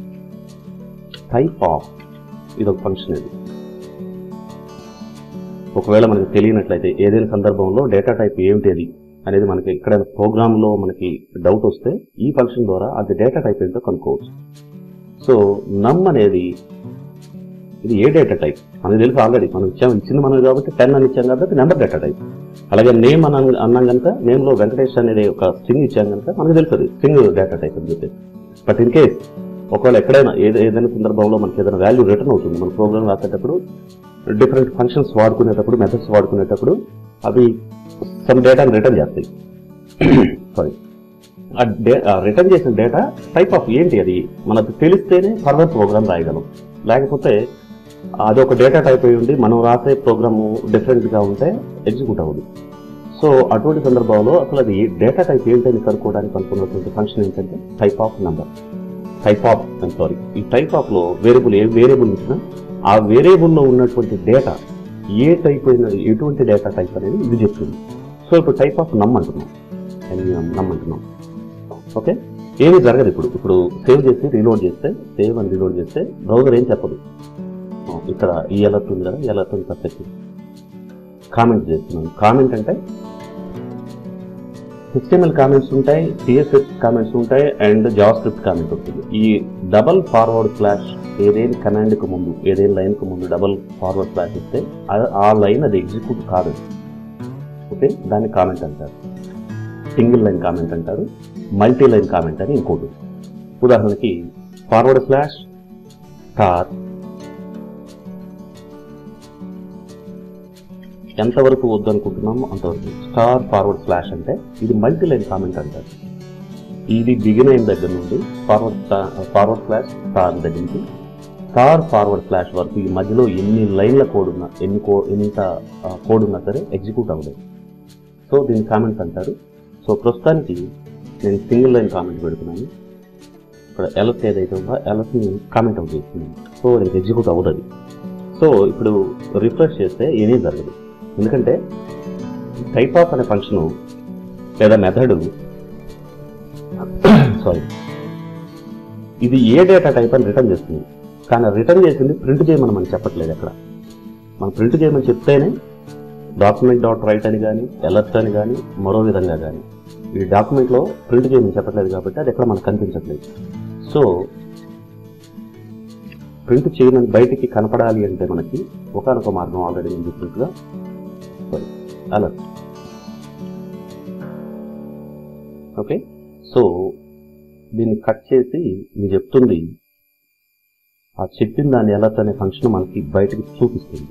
టైప్ ఆఫ్ ఇది ఒక ఫంక్షన్ ఇది ఒకవేళ మనకి తెలియనట్లయితే ఏదైనా సందర్భంలో డేటా టైప్ ఏమిటి అది అనేది మనకి ఎక్కడైనా ప్రోగ్రామ్లో మనకి డౌట్ వస్తే ఈ ఫంక్షన్ ద్వారా అది డేటా టైప్ ఏంటో కనుక్కోవచ్చు సో నమ్ అనేది ఇది ఏ డేటా టైప్ మనకు తెలుసు ఆల్రెడీ మనం ఇచ్చాం ఇచ్చింది మనం కాబట్టి టెన్ అని ఇచ్చాం కాబట్టి నెంబర్ డేటా టైప్ అలాగే నేమ్ అని అన్నాం కనుక నేమ్లో వెంకటేష్ అనేది ఒక స్ట్రింగ్ ఇచ్చాం కనుక మనకు తెలుస్తుంది స్ట్రింగ్ డేటా టైప్ అని చెప్పేసి బట్ ఇన్ కేస్ ఒకవేళ ఎక్కడైనా ఏదో ఏదైనా సందర్భంలో మనకి ఏదైనా వాల్యూ రిటర్న్ అవుతుంది మన ప్రోగ్రామ్ రాసేటప్పుడు డిఫరెంట్ ఫంక్షన్స్ వాడుకునేటప్పుడు మెథడ్స్ వాడుకునేటప్పుడు అవి సమ్ డేటాని రిటర్న్ చేస్తాయి సారీ ఆ డే రిటర్న్ చేసిన డేటా టైప్ ఆఫ్ ఏంటి అది మనకు తెలిస్తేనే ఫర్దర్ ప్రోగ్రామ్ రాయగలం లేకపోతే అది ఒక డేటా టైప్ అయి ఉండి మనం రాసే ప్రోగ్రామ్ డిఫరెంట్గా ఉంటే ఎగ్జిక్యూట్ అవ్వదు సో అటువంటి సందర్భంలో అసలు అది డేటా టైప్ ఏంటని కనుక్కోవడానికి అనుకున్నటువంటి ఫంక్షన్ ఏంటంటే type of number type of sorry ఈ టైప్ ఆఫ్ లో వేరియబుల్ ఏ వేరియబుల్ ఇచ్చినా ఆ వేరియబుల్లో ఉన్నటువంటి డేటా ఏ టైప్ అయిన ఎటువంటి డేటా టైప్ అనేది ఇది చెప్తుంది సో ఇప్పుడు టైప్ ఆఫ్ నమ్ అంటున్నాం నమ్ అంటున్నాం ఓకే ఏమీ జరగదు ఇప్పుడు ఇప్పుడు సేవ్ చేసి రీలోడ్ చేస్తే సేవ్ అని రీలోడ్ చేస్తే బ్రౌజర్ ఏం చెప్పదు ఆ, ఇక్కడ ఈ అలర్ట్ ఉంది కదా ఈ అలర్ట్ ఉంది పర్ఫెక్ట్ కామెంట్ చేస్తున్నాను కామెంట్ అంటే హెచ్టిఎంఎల్ కామెంట్స్ ఉంటాయి సిఎస్ఎస్ కామెంట్స్ ఉంటాయి అండ్ జావా స్క్రిప్ట్ కామెంట్ ఉంటుంది ఈ డబల్ ఫార్వర్డ్ స్లాష్ ఏదైనా కమాండ్కి ముందు ఏదైనా లైన్కి ముందు డబల్ ఫార్వర్డ్ స్లాష్ ఇస్తే ఆ- ఆ లైన్ అది ఎగ్జిక్యూట్ కాదు ఓకే దాన్ని కామెంట్ అంటారు సింగిల్ లైన్ కామెంట్ అంటారు మల్టీ లైన్ కామెంట్ అని ఇంకోటి ఉదాహరణకి ఫార్వర్డ్ స్లాష్ స్టార్ ఎంతవరకు వద్దు అనుకుంటున్నామో అంతవరకు స్టార్ ఫార్వర్డ్ స్లాష్ అంటే ఇది మల్టీ లైన్ కామెంట్ అంటారు ఇది బిగిన్ అయిన దగ్గర నుండి ఫార్వర్డ్ ఫార్వర్డ్ స్లాష్ స్టార్ దగ్గర నుంచి స్టార్ ఫార్వర్డ్ స్లాష్ వరకు ఈ మధ్యలో ఎన్ని లైన్ల కోడ్ ఉన్నా ఎన్ని కో ఎంత కోడ్ ఉన్నా సరే ఎగ్జిక్యూట్ అవ్వలేదు సో దీన్ని కామెంట్స్ అంటారు సో ప్రస్తుతానికి నేను సింగిల్ లైన్ కామెంట్ పెడుతున్నాను ఇక్కడ ఎలస్ ఏదైతే ఉందో ఎలస్ని కామెంట్ అవుట్ చేస్తున్నాను సో ఇది ఎగ్జిక్యూట్ అవ్వదు సో ఇప్పుడు రిఫ్రెష్ చేస్తే ఏమీ జరగదు ఎందుకంటే టైప్ ఆఫ్ అనే ఫంక్షన్ లేదా మెథడ్ సారీ ఇది ఏ డేటా టైప్ అని రిటర్న్ చేస్తుంది కానీ రిటర్న్ చేసింది ప్రింట్ చేయమని మనం చెప్పట్లేదు అక్కడ మనం ప్రింట్ చేయమని చెప్తేనే డాక్యుమెంట్ డాట్ రైట్ అని కానీ ఎలర్ట్ అని కానీ మరో విధంగా కానీ ఈ డాక్యుమెంట్లో ప్రింట్ చేయమని చెప్పట్లేదు కాబట్టి అది ఎక్కడ మనకు కనిపించట్లేదు సో ప్రింట్ చేయమని బయటికి కనపడాలి అంటే మనకి ఒకనొక మార్గం ఆల్రెడీ నేను చెప్పినట్టుగా సారీ అలర్ట్ ఓకే సో దీన్ని కట్ చేసి ఇది చెప్తుంది ఆ చెప్పిన దాన్ని అలర్ట్ అనే ఫంక్షన్ మనకి బయటకి చూపిస్తుంది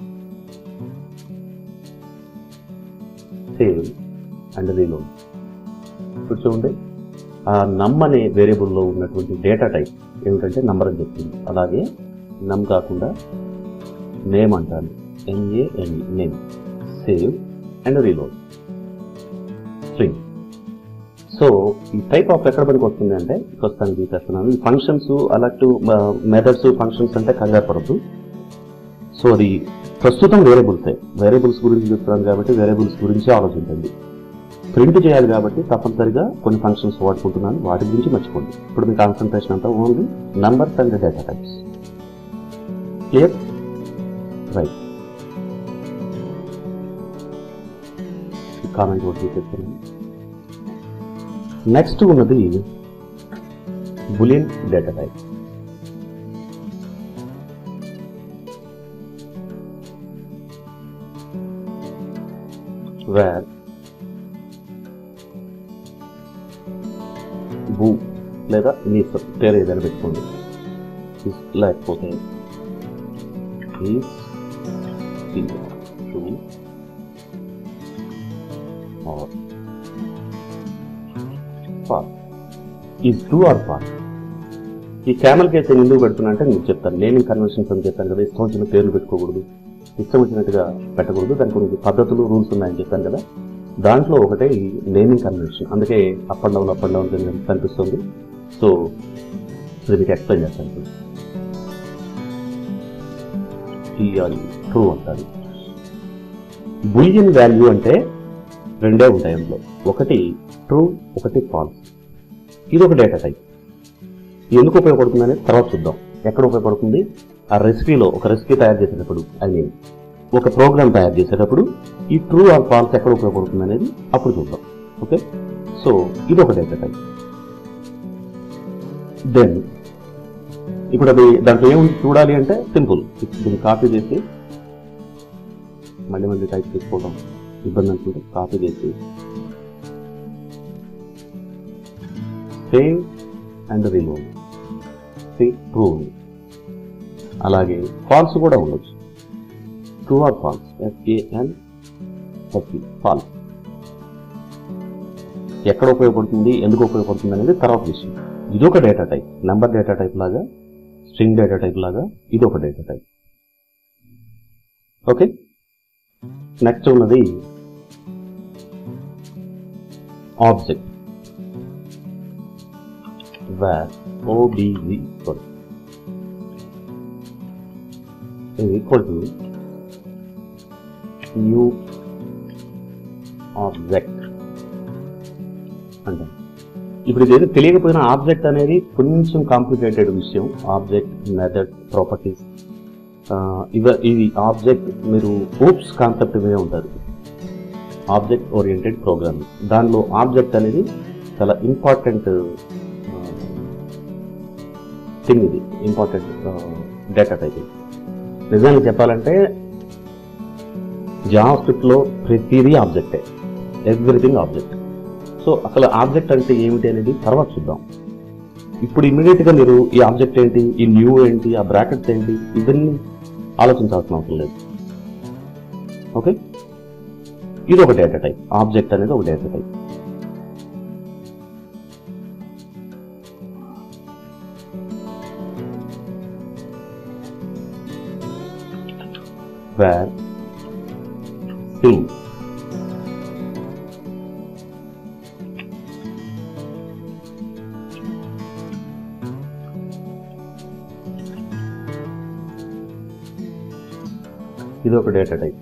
సేవ్ అండ్ రీలోడ్ ఇప్పుడు చూడండి ఆ నమ్ అనే వేరియబుల్లో ఉన్నటువంటి డేటా టైప్ ఏమిటంటే నంబర్ అని చెప్తుంది అలాగే నమ్ కాకుండా నేమ్ అంటాను N A N name save and reload string so ఈ టైప్ ఆఫ్ ఎక్కడ పనికి వస్తుంది అంటే ప్రస్తుతానికి తీసేస్తున్నాను ఈ ఫంక్షన్స్ అలర్ట్ మెథడ్స్ ఫంక్షన్స్ అంటే కంగారు పడద్దు సో అది ప్రస్తుతం వేరియబుల్సే వేరియబుల్స్ గురించి చెప్తున్నాను కాబట్టి వేరియబుల్స్ గురించి ఆలోచించండి ప్రింట్ చేయాలి కాబట్టి తప్పనిసరిగా కొన్ని ఫంక్షన్స్ వాడుకుంటున్నాను వాటి గురించి మర్చిపోండి ఇప్పుడు మీ కాన్సన్ట్రేషన్ అంతా only numbers and data types clear right comment కూడా తీసేస్తున్నాను నెక్స్ట్ ఉన్నది బులియన్ డేటా టైప్ వేర్ బూ లేదా నీస్ పేరు ఏదైనా పెట్టుకోండి Is లేకపోతే ఈస్ ట్రూ ఆర్ ఫాల్ ఈ ట్రూ ఆర్ ఫాల్ ఈ క్యామల్ కేసు నేను ఎందుకు పెడుతున్నా అంటే నేను చెప్తాను నేమింగ్ కన్వెన్షన్స్ అని చెప్పాను కదా ఇష్టం వచ్చిన పేర్లు పెట్టుకోకూడదు ఇష్టం వచ్చినట్టుగా పెట్టకూడదు దానికి కొన్ని పద్ధతులు రూల్స్ ఉన్నాయని చెప్పాను కదా దాంట్లో ఒకటే ఈ నేమింగ్ కన్వెన్షన్ అందుకే up and down up and down కనిపిస్తుంది సో ఇది మీకు ఎక్స్ప్లెయిన్ చేస్తాను ఇప్పుడు టీఆర్ ట్రూ అంటారు బులియన్ వాల్యూ అంటే రెండే ఉంటాయి అందులో ఒకటి ట్రూ ఒకటి ఫాల్స్ ఇది ఒక డేటా టైప్ ఎందుకు ఉపయోగపడుతుంది అనేది తర్వాత చూద్దాం ఎక్కడ ఉపయోగపడుతుంది ఆ రెసిపీలో ఒక రెసిపీ తయారు చేసేటప్పుడు ఐ మీన్ ఒక ప్రోగ్రామ్ తయారు చేసేటప్పుడు ఈ ట్రూ ఆర్ ఫాల్స్ ఎక్కడ ఉపయోగపడుతుంది అనేది అప్పుడు చూద్దాం ఓకే సో ఇది ఒక డేటా టైప్ దెన్ ఇప్పుడు అది దాంట్లో ఏముంది చూడాలి అంటే సింపుల్ దీన్ని కాపీ చేసి మళ్ళీ మళ్ళీ టైప్ చేసుకోవడం ఇబ్బంది అనుకుంటే కాపీ చేసి save and reload see true ఉంది అలాగే ఫాల్స్ కూడా ఉండొచ్చు true or false F A N F E false ఎక్కడ ఉపయోగపడుతుంది ఎందుకు ఉపయోగపడుతుంది అనేది తర్వాత విషయం ఇది ఒక data type number data type లాగా స్ట్రింగ్ డేటా టైప్ లాగా ఇది ఒక డేటా టైప్ ఓకే నెక్స్ట్ ఉన్నది object where OBE equal is equal to new object అంటాం ఇప్పుడు ఇదేదో తెలియకపోయినా ఆబ్జెక్ట్ అనేది కొంచెం కాంప్లికేటెడ్ విషయం ఆబ్జెక్ట్ మెథడ్ ప్రాపర్టీస్ ఇవ ఇది ఆబ్జెక్ట్ మీరు ఓప్స్ కాన్సెప్ట్ మీద ఉంటారు ఆబ్జెక్ట్ ఓరియంటెడ్ ప్రోగ్రామింగ్ దానిలో ఆబ్జెక్ట్ అనేది చాలా ఇంపార్టెంట్ థింగ్ ఇది ఇంపార్టెంట్ డేటా టైప్ ఇది నిజానికి చెప్పాలంటే జావా స్క్రిప్ట్లో ప్రతిదీ ఆబ్జెక్టే ఎవ్రీథింగ్ ఆబ్జెక్ట్ సో అసలు ఆబ్జెక్ట్ అంటే ఏమిటి అనేది తర్వాత చూద్దాం ఇప్పుడు ఇమీడియట్ గా మీరు ఈ ఆబ్జెక్ట్ ఏంటి ఈ న్యూ ఏంటి ఆ బ్రాకెట్స్ ఏంటి ఇవన్నీ ఆలోచించాల్సిన అవసరం లేదు ఓకే ఇది ఒక డేటా టైప్ ఆబ్జెక్ట్ అనేది ఒక డేటా టైప్ where string ఇది ఒక data type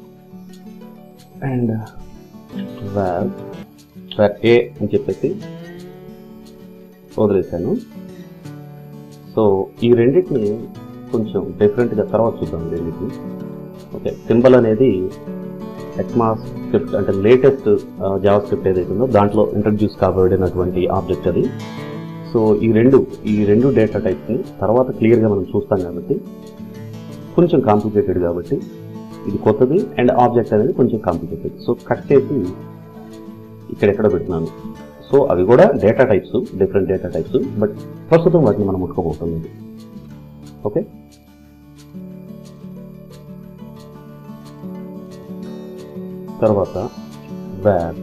and where where a అని చెప్పేసి వదిలేశాను సో ఈ రెండింటిని కొంచెం డిఫరెంట్గా తర్వాత చూద్దాం ఈ రెండింటిని ఓకే సింబల్ అనేది ఎక్మాస్ స్క్రిప్ట్ అంటే లేటెస్ట్ జావా స్క్రిప్ట్ ఏదైతే ఉందో దాంట్లో ఇంట్రడ్యూస్ కాబడినటువంటి ఆబ్జెక్ట్ అది సో ఈ రెండు ఈ రెండు డేటా టైప్స్ని తర్వాత క్లియర్గా మనం చూస్తాం కాబట్టి కొంచెం కాంప్లికేటెడ్ కాబట్టి ఇది కొత్తది అండ్ ఆబ్జెక్ట్ అనేది కొంచెం కాంప్లికేటెడ్ సో కట్ చేసి ఇక్కడెక్కడ పెట్టినాను సో అవి కూడా data types different data types but ప్రస్తుతం వాటిని మనం ముట్టుకోబోతుంది ఓకే తర్వాత where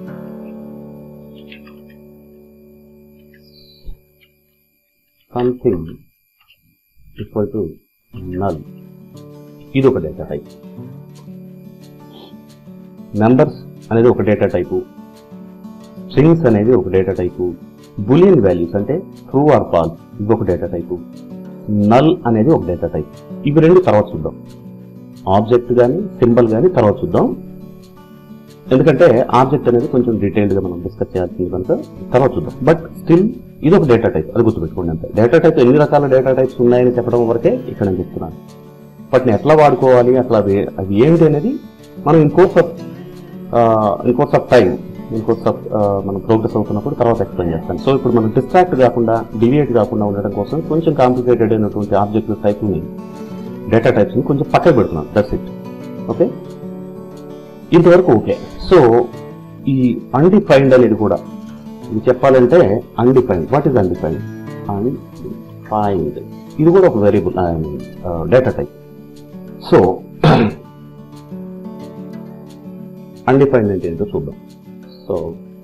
something equal to null ఇది ఒక డేటా టైప్ నంబర్స్ అనేది ఒక డేటా టైపు స్ట్రింగ్స్ అనేది ఒక డేటా టైపు బులియన్ వాల్యూస్ అంటే ట్రూ ఆర్ ఫాల్స్ ఇది ఒక డేటా టైపు నల్ అనేది ఒక డేటా టైప్ ఇవి రెండు తర్వాత చూద్దాం ఆబ్జెక్ట్ కానీ సింబల్ కానీ తర్వాత చూద్దాం ఎందుకంటే ఆబ్జెక్ట్ అనేది కొంచెం డీటెయిల్డ్ గా మనం డిస్కస్ చేయాల్సింది కనుక తర్వాత చూద్దాం బట్ స్టిల్ ఇది ఒక డేటా టైప్ అది గుర్తుపెట్టుకోండి అంతే డేటా టైప్ ఎన్ని రకాల డేటా టైప్స్ ఉన్నాయని చెప్పడం వరకే ఇక్కడ నేను చెప్తున్నాను వాటిని ఎట్లా వాడుకోవాలి అట్లా అవి అవి ఏమిటి అనేది మనం in course of in course of time in course of మనం ప్రోగ్రెస్ అవుతున్నప్పుడు తర్వాత ఎక్స్ప్లెయిన్ చేస్తాను సో ఇప్పుడు మనం డిస్ట్రాక్ట్ కాకుండా డివియేట్ కాకుండా ఉండడం కోసం కొంచెం కాంప్లికేటెడ్ అయినటువంటి ఆబ్జెక్ట్ టైప్ని డేటా టైప్స్ని కొంచెం పక్కకు పెడుతున్నాను దట్స్ ఇట్ ఓకే ఇంతవరకు ఓకే సో ఈ అన్డిఫైన్డ్ అనేది కూడా ఇది చెప్పాలంటే undefined what is undefined undefined ఇది కూడా ఒక variable data type so undefined అంటే ఏంటో చూద్దాం సో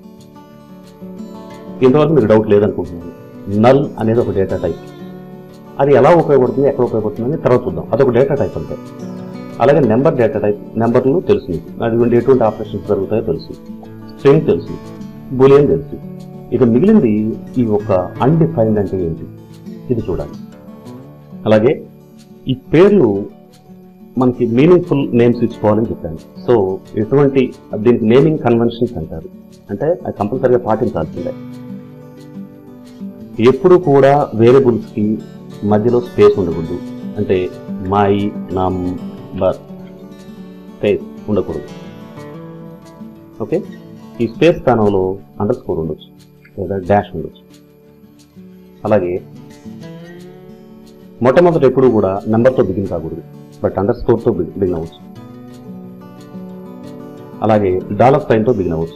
ఇంతవరకు మీకు డౌట్ లేదనుకుంటున్నాను నల్ అనేది ఒక డేటా టైప్ అది ఎలా ఉపయోగపడుతుంది ఎక్కడ ఉపయోగపడుతుంది అని తర్వాత చూద్దాం అదొక డేటా టైప్ అంతే అలాగే నెంబర్ డేటా టైప్ నెంబర్లు తెలుసు మీకు అటువంటి ఎటువంటి ఆపరేషన్స్ జరుగుతాయో తెలుసు స్ట్రింగ్ తెలుసు బులియన్ తెలుసు ఇక మిగిలింది ఈ ఒక అన్డిఫైన్డ్ అంటే ఏంటి ఇది చూడాలి అలాగే ఈ పేర్లు మనకి మీనింగ్ఫుల్ నేమ్స్ ఇచ్చుకోవాలని చెప్పాను సో ఎటువంటి దీనికి నేమింగ్ కన్వెన్షన్స్ అంటారు అంటే అది కంపల్సరీగా పాటించాల్సిందే ఎప్పుడు కూడా వేరియబుల్స్కి మధ్యలో స్పేస్ ఉండకూడదు అంటే మై నమ్ బర్ స్పేస్ ఉండకూడదు ఓకే ఈ స్పేస్ స్థానంలో అండర్ స్కోర్ ఉండొచ్చు లేదా డాష్ ఉండొచ్చు అలాగే మొట్టమొదటి ఎప్పుడు కూడా నెంబర్తో బిగిన్ కాకూడదు బట్ అండర్ స్కోర్తో బిగిన్ అవ్వచ్చు అలాగే డాలర్ సైన్తో బిగిన్ అవ్వచ్చు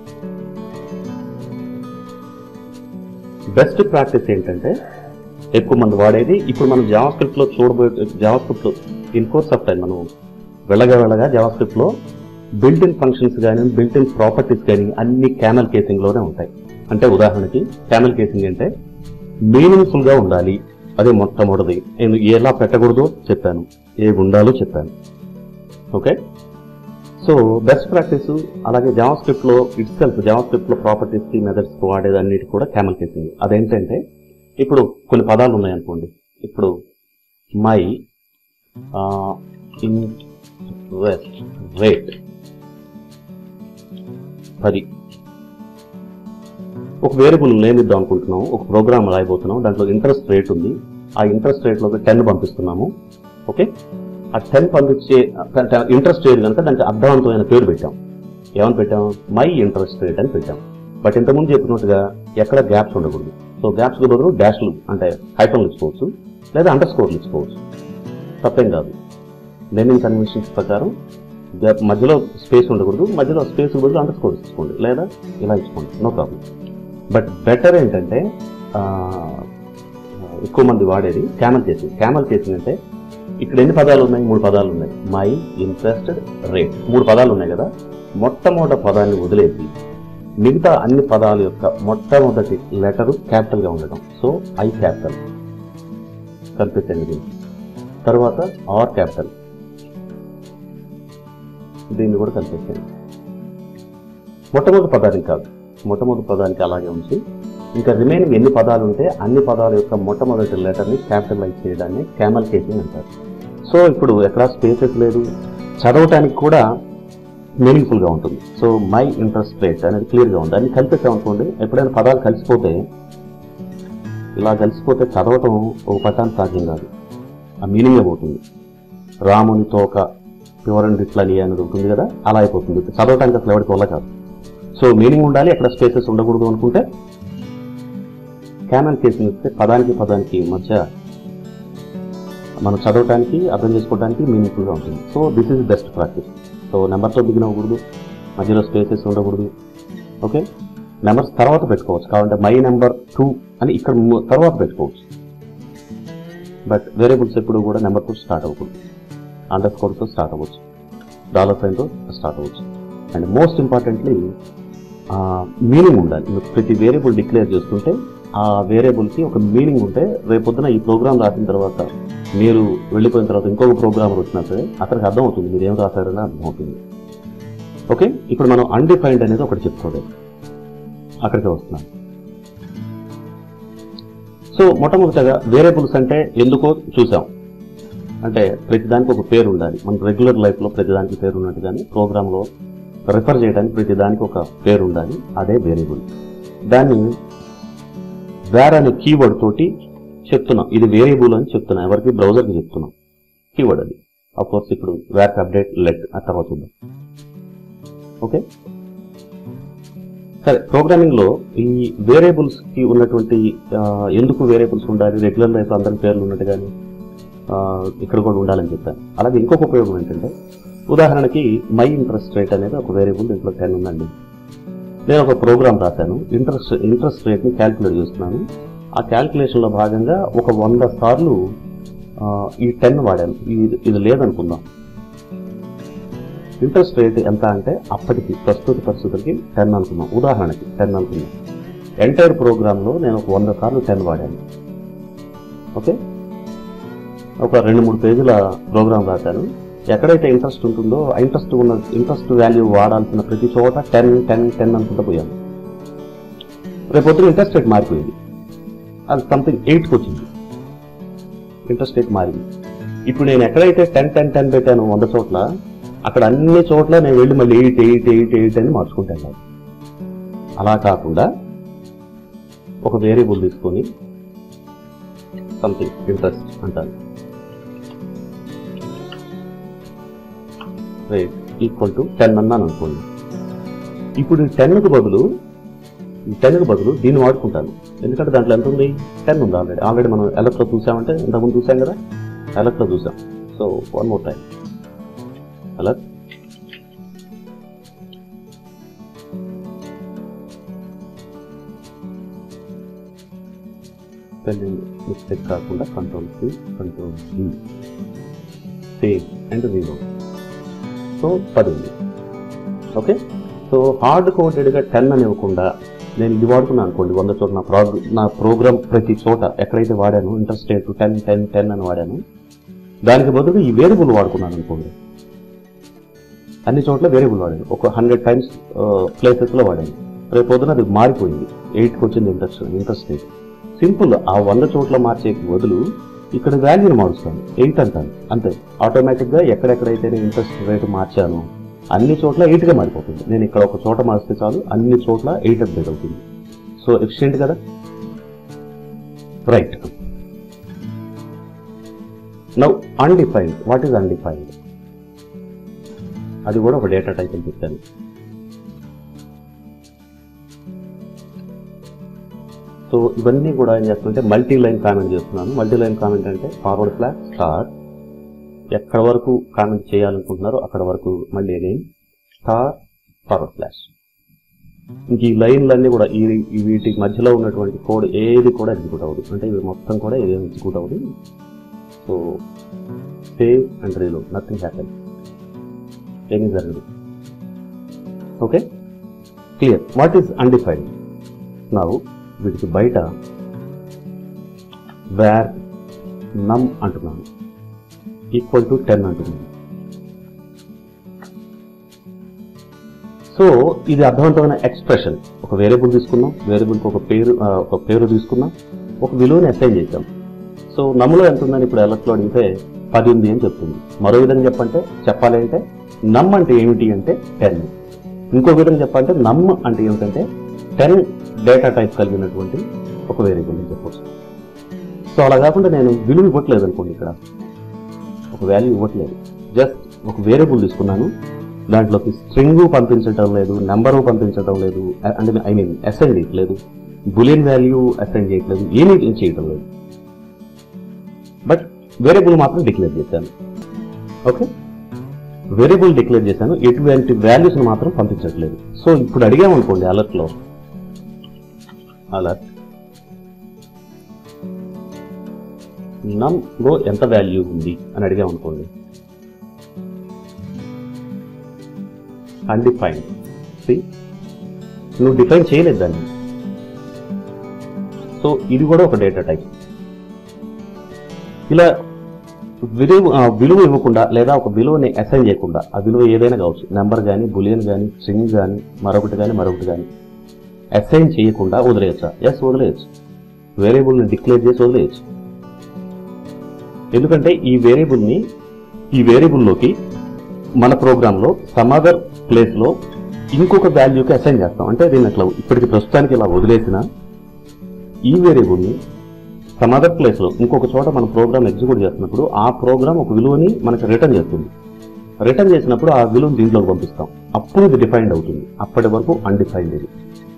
బెస్ట్ ప్రాక్టీస్ ఏంటంటే ఎక్కువ మంది వాడేది ఇప్పుడు మనం జావా స్క్రిప్ట్ లో చూడబోయే జావా స్క్రిప్ట్ లో ఇన్ కోర్స్ ఆఫ్ టైం మనం వెళ్ళగా వెళ్ళగా జావా స్క్రిప్ట్ లో బిల్ట్ ఇన్ ఫంక్షన్స్ కానీ బిల్ట్ ఇన్ ప్రాపర్టీస్ కానీ అన్ని క్యామెల్ కేసింగ్ లోనే ఉంటాయి అంటే ఉదాహరణకి క్యామెల్ కేసింగ్ అంటే మీనింగ్ఫుల్ గా ఉండాలి అదే మొట్టమొదటిది నేను ఎలా పెట్టకూడదో చెప్పాను ఏ ఉండాలో చెప్పాను ఓకే సో బెస్ట్ ప్రాక్టీస్ అలాగే జావా స్క్రిప్ట్ లో ఇట్ సెల్ఫ్ జావా స్క్రిప్ట్ లో ప్రాపర్టీస్ కి మెథడ్స్ కి వాడేది అన్నిటి కూడా క్యామెల్ కేసింగ్ అదేంటంటే ఇప్పుడు కొన్ని పదాలు ఉన్నాయనుకోండి ఇప్పుడు మై ఇన్వెస్ట్ రేట్ పది ఒక వేరియబుల్ నేమ్ ఇద్దాం అనుకుంటున్నాం ఒక ప్రోగ్రామ్ రాయబోతున్నాం దాంట్లో ఇంట్రెస్ట్ రేట్ ఉంది ఆ ఇంట్రెస్ట్ రేట్ లో టెన్ పంపిస్తున్నాము ఓకే ఆ టెన్ పంపించే ఇంట్రెస్ట్ రేట్ కనుక దానికి అర్థవంతమైన పేరు పెట్టాం ఏమని పెట్టాం మై ఇంట్రెస్ట్ రేట్ అని పెట్టాం బట్ ఇంతకుముందు చెప్పినట్టుగా ఎక్కడ గ్యాప్స్ ఉండకూడదు సో గ్యాప్స్ బదులు డాష్లు అంటే హైఫన్లు ఇచ్చుకోవచ్చు లేదా అండర్ స్కోర్లు ఇచ్చుకోవచ్చు తప్పేం కాదు నేమింగ్ కన్వెన్షన్స్ ప్రకారం గ్యాప్ మధ్యలో స్పేస్ ఉండకూడదు మధ్యలో స్పేస్ బదులు అండర్ స్కోర్ ఇచ్చుకోండి లేదా ఇలా ఇచ్చుకోండి నో ప్రాబ్లం బట్ బెటర్ ఏంటంటే ఆ, ఎక్కువ మంది వాడేది క్యామల్ కేసింగ్ క్యామల్ కేసింగ్ అంటే ఇక్కడ ఎన్ని పదాలు ఉన్నాయి మూడు పదాలు ఉన్నాయి మై ఇంట్రెస్టెడ్ రేట్ మూడు పదాలు ఉన్నాయి కదా మొట్టమొదటి పదాన్ని వదిలేసి మిగతా అన్ని పదాల యొక్క మొట్టమొదటి లెటరు క్యాపిటల్ గా ఉండటం సో ఐ క్యాపిటల్ కనిపిస్తుంది దీనికి తర్వాత ఆర్ క్యాపిటల్ దీన్ని కూడా కనిపిస్తుంది మొట్టమొదటి పదానికి కాదు మొట్టమొదటి పదానికి అలాగే ఉంచి ఇంకా రిమైనింగ్ ఎన్ని పదాలు ఉంటే అన్ని పదాల యొక్క మొట్టమొదటి లెటర్ని క్యాపిటలైజ్ చేయడాన్ని క్యామల్ కేసింగ్ అంటారు సో ఇప్పుడు ఎక్కడ స్పేసెస్ లేదు చదవటానికి కూడా మీనింగ్ఫుల్ గా ఉంటుంది సో మై ఇంట్రెస్ట్ రేట్ అనేది క్లియర్ గా ఉంది దాన్ని కలిపేసాం అనుకోండి ఎప్పుడైనా పదాలు కలిసిపోతే ఇలా కలిసిపోతే చదవటం ఒక పటాన్ని సాధ్యం కాదు ఆ మీనింగ్ పోతుంది రాముని తోక ప్యూర్ అండ్ ఇట్లని అనేది ఉంటుంది కదా అలా అయిపోతుంది చదవటానికి అసలు ఎవరికి వల్ల కాదు సో మీనింగ్ ఉండాలి ఎక్కడ స్పేసెస్ ఉండకూడదు అనుకుంటే క్యానల్ కేసింగ్ ఇస్తే పదానికి పదానికి మధ్య మనం చదవటానికి అర్థం చేసుకోవడానికి మీనింగ్ఫుల్గా ఉంటుంది so this is best practice so నెంబర్తో బిగిన్ అవ్వకూడదు మధ్యలో స్పేసెస్ ఉండకూడదు ఓకే నెంబర్స్ తర్వాత పెట్టుకోవచ్చు కావాలంటే మై నెంబర్ టూ అని ఇక్కడ ము- తర్వాత పెట్టుకోవచ్చు బట్ వేరియబుల్స్ ఎప్పుడు కూడా నెంబర్తో స్టార్ట్ అవ్వకూడదు అండర్ స్కోర్తో స్టార్ట్ అవ్వచ్చు డాలర్ సైన్తో స్టార్ట్ అవ్వచ్చు అండ్ మోస్ట్ ఇంపార్టెంట్లీ మీనింగ్ ఉండాలి మీరు ప్రతి వేరియబుల్ డిక్లేర్ చేస్తుంటే ఆ వేరియబుల్కి ఒక మీనింగ్ ఉంటే రేపొద్దున ఈ ప్రోగ్రామ్ రాసిన తర్వాత మీరు వెళ్ళిపోయిన తర్వాత ఇంకొక ప్రోగ్రామర్ వచ్చినా సరే అతనికి అర్థం అవుతుంది మీరు ఏం రాశారని అర్థం అవుతుంది ఓకే ఇప్పుడు మనం అన్డిఫైన్డ్ అనేది ఒకటి చెప్పుకోలేదు అక్కడికి వస్తున్నాం సో మొట్టమొదటిగా వేరియబుల్స్ అంటే ఎందుకో చూసాం అంటే ప్రతిదానికి ఒక పేరు ఉండాలి మన రెగ్యులర్ లైఫ్లో ప్రతిదానికి పేరు ఉన్నట్టుగానే ప్రోగ్రాంలో రిఫర్ చేయడానికి ప్రతిదానికి ఒక పేరు ఉండాలి అదే వేరియబుల్ దాన్ని వేర్ అనే కీవర్డ్ తోటి చెప్తున్నాం ఇది వేరియబుల్ అని చెప్తున్నాం ఎవరికి బ్రౌజర్కి చెప్తున్నాం కీవర్డ్ అది కోర్స్ ఇప్పుడు వేర్ అప్డేట్ లెట్ ఆ తర్వాత చూద్దాం ఓకే సరే ప్రోగ్రామింగ్ లో ఈ వేరియబుల్స్ కి ఉన్నటువంటి ఆ, ఎందుకు వేరియబుల్స్ ఉండాలి రెగ్యులర్ లైఫ్ అందరి పేర్లు ఉన్నట్టుగాని ఆ, ఇక్కడ కూడా ఉండాలని చెప్పాను అలాగే ఇంకొక ఉపయోగం ఏంటంటే ఉదాహరణకి మై ఇంట్రెస్ట్ రేట్ అనేది ఒక వేరియబుల్ దీంట్లో టెన్ ఉందండి నేను ఒక ప్రోగ్రామ్ రాశాను ఇంట్రెస్ట్ ఇంట్రెస్ట్ రేట్ని క్యాల్కులేట్ చేస్తున్నాను ఆ క్యాల్కులేషన్ లో భాగంగా ఒక వంద సార్లు ఆ, ఈ టెన్ వాడాను ఇది ఇది లేదనుకుందాం ఇంట్రెస్ట్ రేట్ ఎంత అంటే అప్పటికి ప్రస్తుత పరిస్థితులకి టెన్ అనుకున్నాం ఉదాహరణకి టెన్ అనుకున్నాం ఎంటైర్ ప్రోగ్రాంలో నేను ఒక వంద సార్లు టెన్ వాడాను ఓకే ఒక రెండు మూడు పేజీల ప్రోగ్రామ్ రాశాను ఎక్కడైతే ఇంట్రెస్ట్ ఉంటుందో ఆ ఇంట్రెస్ట్ ఉన్న ఇంట్రెస్ట్ వాల్యూ వాడాల్సిన ప్రతి చోట టెన్ టెన్ టెన్ అనుకుంటూ పోయాను రేపొద్దున ఇంట్రెస్ట్ రేట్ మారిపోయింది అది సంథింగ్ ఎయిట్కి వచ్చింది ఇంట్రెస్ట్ రేట్ మారింది ఇప్పుడు నేను ఎక్కడైతే టెన్ టెన్ టెన్ పెట్టాను వంద చోట్ల అక్కడ అన్ని చోట్ల నేను వెళ్ళి మళ్ళీ ఎయిట్ ఎయిట్ ఎయిట్ ఎయిట్ అని మార్చుకుంటాను అలా కాకుండా ఒక వేరియబుల్ తీసుకొని సంథింగ్ ఇంట్రెస్ట్ అంటాను రేట్ ఈక్వల్ టు టెన్ అన్నాను అనుకోండి ఇప్పుడు ఈ టెన్కు బదులు ఈ టెన్కు బదులు దీన్ని వాడుకుంటాను ఎందుకంటే దాంట్లో ఎంత ఉంది టెన్ ఉంది ఆల్రెడీ ఆల్రెడీ మనం ఎలక్ట్లో చూసామంటే ఇంతకుముందు చూసాం కదా ఎలక్ట్లో చూసాం so one more time alert spelling mistake కాకుండా control C control C save and reload so పది ఉంది ఓకే సో హార్డ్ కోడెడ్గా టెన్ అని ఇవ్వకుండా నేను ఇది వాడుకున్నాను అనుకోండి వంద చోట నా ప్రోగ్ నా ప్రోగ్రామ్ ప్రతి చోట ఎక్కడైతే వాడాను ఇంటర్స్టేట్ టెన్ టెన్ టెన్ అని వాడాను దానికి బదులు ఈ వేరియబుల్ వాడుకున్నాను అనుకోండి అన్ని చోట్ల వేరియబుల్ వాడాను ఒక హండ్రెడ్ టైమ్స్ ప్లేసెస్లో వాడాను రేపు పొద్దున అది మారిపోయింది ఎయిట్కి వచ్చింది ఇంట్రెస్ట్ ఇంట్రెస్టేట్ సింపుల్ ఆ వంద చోట్ల మార్చే బదులు ఇక్కడ వాల్యూని మారుస్తాను ఎయిట్ అంటాను అంతే ఆటోమేటిక్గా ఎక్కడెక్కడైతే నేను ఇంట్రెస్ట్ రేటు మార్చాను అన్ని చోట్ల ఎయిట్గా మారిపోతుంది నేను ఇక్కడ ఒక చోట మారిస్తే చాలు అన్ని చోట్ల ఎయిట్ అప్డేట్ అవుతుంది సో ఎఫిషియెంట్ కదా right now undefined what is undefined అది కూడా ఒక డేటా టైప్ అని చెప్పాను సో ఇవన్నీ కూడా ఏం చేస్తుంటే మల్టీ లైన్ కామెంట్ చేస్తున్నాను మల్టీ లైన్ కామెంట్ అంటే ఫార్వర్డ్ ఫ్లాగ్ స్టార్ ఎక్కడ వరకు కామెంట్ చేయాలనుకుంటున్నారో అక్కడ వరకు మళ్ళీ అగైన్ స్టార్ ఫార్వర్డ్ ఫ్లాష్ ఇంక ఈ లైన్లన్నీ కూడా ఈ ఈ వీటి మధ్యలో ఉన్నటువంటి కోడ్ ఏది కూడా ఎగ్జిక్యూట్ అవ్వదు అంటే ఇవి మొత్తం కూడా ఏది ఎగ్జిక్యూట్ అవ్వదు so save and reload nothing happen ఏమీ జరగదు okay clear what is undefined నా వీటికి బయట వేర్ నమ్ అంటున్నాను ఈక్వల్ టు టెన్ అంటున్నాను సో ఇది అర్థవంతమైన ఎక్స్ప్రెషన్ ఒక వేరియబుల్ తీసుకున్నాం వేరియబుల్కి ఒక పేరు ఆ, ఒక పేరు తీసుకున్నాం ఒక విలువని అసైన్ చేసాం సో నమ్ములో ఎంత ఉందని ఇప్పుడు ఎలక్ట్లో అడిగితే పది ఉంది అని చెప్తుంది మరో విధంగా చెప్పంటే చెప్పాలి అంటే నమ్ అంటే ఏమిటి అంటే టెన్ ఇంకో విధంగా చెప్పాలంటే నమ్ అంటే ఏమిటంటే టెన్ డేటా టైప్ కలిగినటువంటి ఒక వేరియబుల్ అని చెప్పవచ్చు సో అలా కాకుండా నేను విలువ ఇవ్వట్లేదు అనుకోండి ఇక్కడ ఒక వాల్యూ ఇవ్వట్లేదు జస్ట్ ఒక వేరియబుల్ తీసుకున్నాను దాంట్లోకి స్ట్రింగ్ పంపించడం లేదు నెంబరు పంపించడం లేదు అంటే ఐ మీన్ అసెండ్ చేయట్లేదు బులియన్ వాల్యూ అసెండ్ చేయట్లేదు ఏమీ చేయటం లేదు బట్ వేరియబుల్ మాత్రం డిక్లేర్ చేశాను ఓకే వేరియబుల్ డిక్లేర్ చేశాను ఎటువంటి వాల్యూస్ మాత్రం పంపించట్లేదు సో ఇప్పుడు అడిగామనుకోండి అలర్ట్ లో అలర్ట్ నమ్ లో ఎంత వాల్యూ ఉంది అని అడిగామనుకోండి అన్డిఫైన్డ్ సి నువ్వు డిఫైన్ చేయలేదు దాన్ని సో ఇది కూడా ఒక డేటా టైప్ ఇలా విలువ ఆ, విలువ ఇవ్వకుండా లేదా ఒక విలువని అసైన్ చేయకుండా ఆ విలువ ఏదైనా కావచ్చు నెంబర్ కానీ బులియన్ కానీ స్ట్రింగ్ కానీ మరొకటి కానీ మరొకటి కానీ అసైన్ చేయకుండా వదిలేయచ్చా ఎస్ వదిలేయచ్చు వేరియబుల్ని డిక్లేర్ చేసి వదిలేయచ్చు ఎందుకంటే ఈ వేరియబుల్ని ఈ వేరియబుల్లోకి మన ప్రోగ్రాంలో సమ్ అదర్ ప్లేస్లో ఇంకొక వాల్యూకి అసైన్ చేస్తాం అంటే దీన్ని అట్లా ఇప్పటికి ప్రస్తుతానికి ఇలా వదిలేసిన ఈ వేరియబుల్ని సమ్ అదర్ ప్లేస్లో ఇంకొక చోట మన ప్రోగ్రామ్ ఎగ్జిక్యూట్ చేస్తున్నప్పుడు ఆ ప్రోగ్రామ్ ఒక విలువని మనకి రిటర్న్ చేస్తుంది రిటర్న్ చేసినప్పుడు ఆ విలువను దీంట్లోకి పంపిస్తాం అప్పుడు ఇది డిఫైన్డ్ అవుతుంది అప్పటి వరకు అన్డిఫైన్డ్ ఇది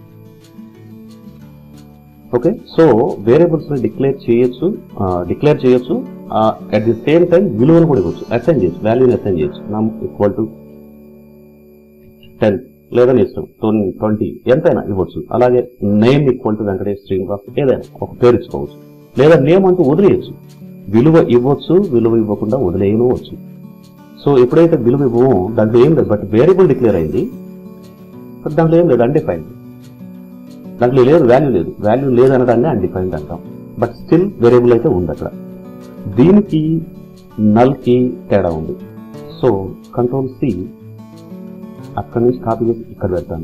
ఓకే సో వేరియబుల్స్ ని డిక్లేర్ చేయొచ్చు డిక్లేర్ చేయొచ్చు అట్ ది సేమ్ టైం విలువను కూడా ఇవ్వచ్చు అసైన్ చేయొచ్చు వాల్యూని అసైన్ చేయొచ్చు నమ్ ఈక్వల్ టు టెన్ లేదా నీ ఇష్టం ట్వంటీ ఎంతైనా ఇవ్వచ్చు అలాగే name equal to Venkatesh Srinivas ఏదైనా ఒక పేరు ఇచ్చుకోవచ్చు లేదా నేమ్ అంటూ వదిలేయచ్చు విలువ ఇవ్వచ్చు విలువ ఇవ్వకుండా వదిలేయనవచ్చు సో ఎప్పుడైతే విలువ ఇవ్వమో దాంట్లో ఏం లేదు బట్ వేరియబుల్ డిక్లేర్ అయింది బట్ దాంట్లో ఏం లేదు అన్డిఫైన్డ్ దాంట్లో లేదు వాల్యూ లేదు వాల్యూ లేదనడాన్ని అన్డిఫైన్డ్ అంటాం బట్ స్టిల్ వేరియబుల్ అయితే ఉంది అక్కడ దీనికి నల్ కి తేడా ఉంది సో కంట్రోల్ సి అక్కడి నుంచి కాపీ చేసి ఇక్కడ పెడతాను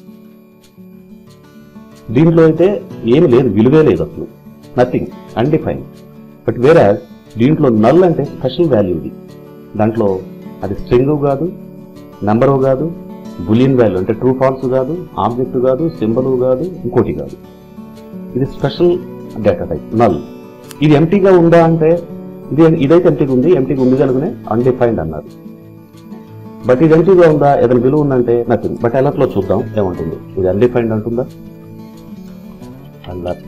దీంట్లో అయితే ఏమి లేదు విలువే లేదు అసలు నథింగ్ అన్డిఫైన్ బట్ వేరే దీంట్లో నల్ అంటే స్పెషల్ వాల్యూ ఇది దాంట్లో అది స్ట్రింగ్ కాదు నెంబరు కాదు బులియన్ వాల్యూ అంటే ట్రూ ఫాల్స్ కాదు ఆబ్జెక్ట్ కాదు సింబల్ కాదు ఇంకోటి కాదు ఇది స్పెషల్ డేటా టైప్ నల్ ఇది ఎంటీగా ఉందా అంటే ఇది ఇదైతే ఎంటీగా ఉంది ఎంటీగా ఉంది కనుకనే అన్డిఫైన్డ్ అన్నారు బట్ ఇది ఎంటీగా ఉందా ఏదైనా విలువ ఉందంటే నథింగ్ బట్ alert లో చూద్దాం ఏముంటుంది ఇది అన్డిఫైన్డ్ అంటుందా అలర్ట్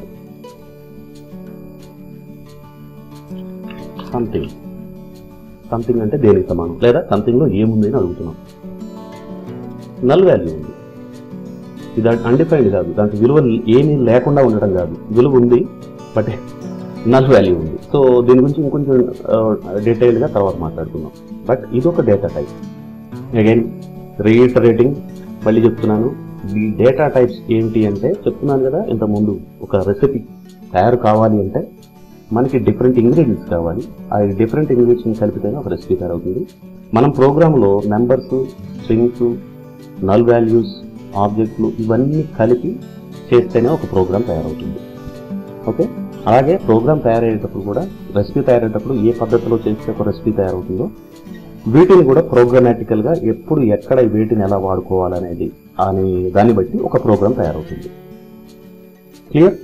సంథింగ్ సంథింగ్ అంటే దేనికి సమానం లేదా సంథింగ్ లో ఏముంది అని అడుగుతున్నాం నల్ వాల్యూ ఉంది ఇది అన్డిఫైన్డ్ కాదు దానికి విలువ ఏమీ లేకుండా ఉండడం కాదు విలువ ఉంది బట్ నల్ వాల్యూ ఉంది సో దీని గురించి ఇంకొంచెం డీటెయిల్ గా తర్వాత మాట్లాడుకుందాం బట్ ఇది ఒక డేటా టైప్ అగైన్ రీఇటరేటింగ్ మళ్ళీ చెప్తున్నాను ఈ డేటా టైప్స్ ఏంటి అంటే చెప్తున్నాను కదా ఇంత ముందు ఒక రెసిపీ తయారు కావాలి అంటే మనకి డిఫరెంట్ ఇంగ్రీడియంట్స్ కావాలి ఆ డిఫరెంట్ ఇంగ్రీడియంట్స్ కలిపితేనే ఒక రెసిపీ తయారవుతుంది మనం ప్రోగ్రాంలో నెంబర్స్ స్ట్రింగ్స్ నల్ వాల్యూస్ ఆబ్జెక్ట్లు ఇవన్నీ కలిపి చేస్తేనే ఒక ప్రోగ్రామ్ తయారవుతుంది ఓకే అలాగే ప్రోగ్రామ్ తయారయ్యేటప్పుడు కూడా రెసిపీ తయారయ్యేటప్పుడు ఏ పద్ధతిలో చేస్తే ఒక రెసిపీ తయారవుతుందో వీటిని కూడా ప్రోగ్రామాటికల్ గా ఎప్పుడు ఎక్కడ వీటిని ఎలా వాడుకోవాలనేది అనే దాన్ని బట్టి ఒక ప్రోగ్రామ్ తయారవుతుంది క్లియర్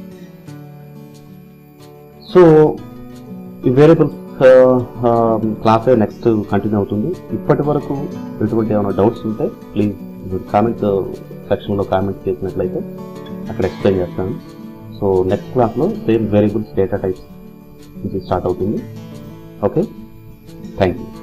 సో ఈ వేరియబుల్స్ క్లాస్ నెక్స్ట్ కంటిన్యూ అవుతుంది ఇప్పటి వరకు ఎటువంటి ఏమైనా డౌట్స్ ఉంటే ప్లీజ్ కామెంట్ సెక్షన్లో కామెంట్ చేసినట్లయితే అక్కడ ఎక్స్ప్లెయిన్ చేస్తాను సో నెక్స్ట్ క్లాస్లో సేమ్ వేరియబుల్స్ డేటా టైప్స్ నుంచి స్టార్ట్ అవుతుంది ఓకే థ్యాంక్ యూ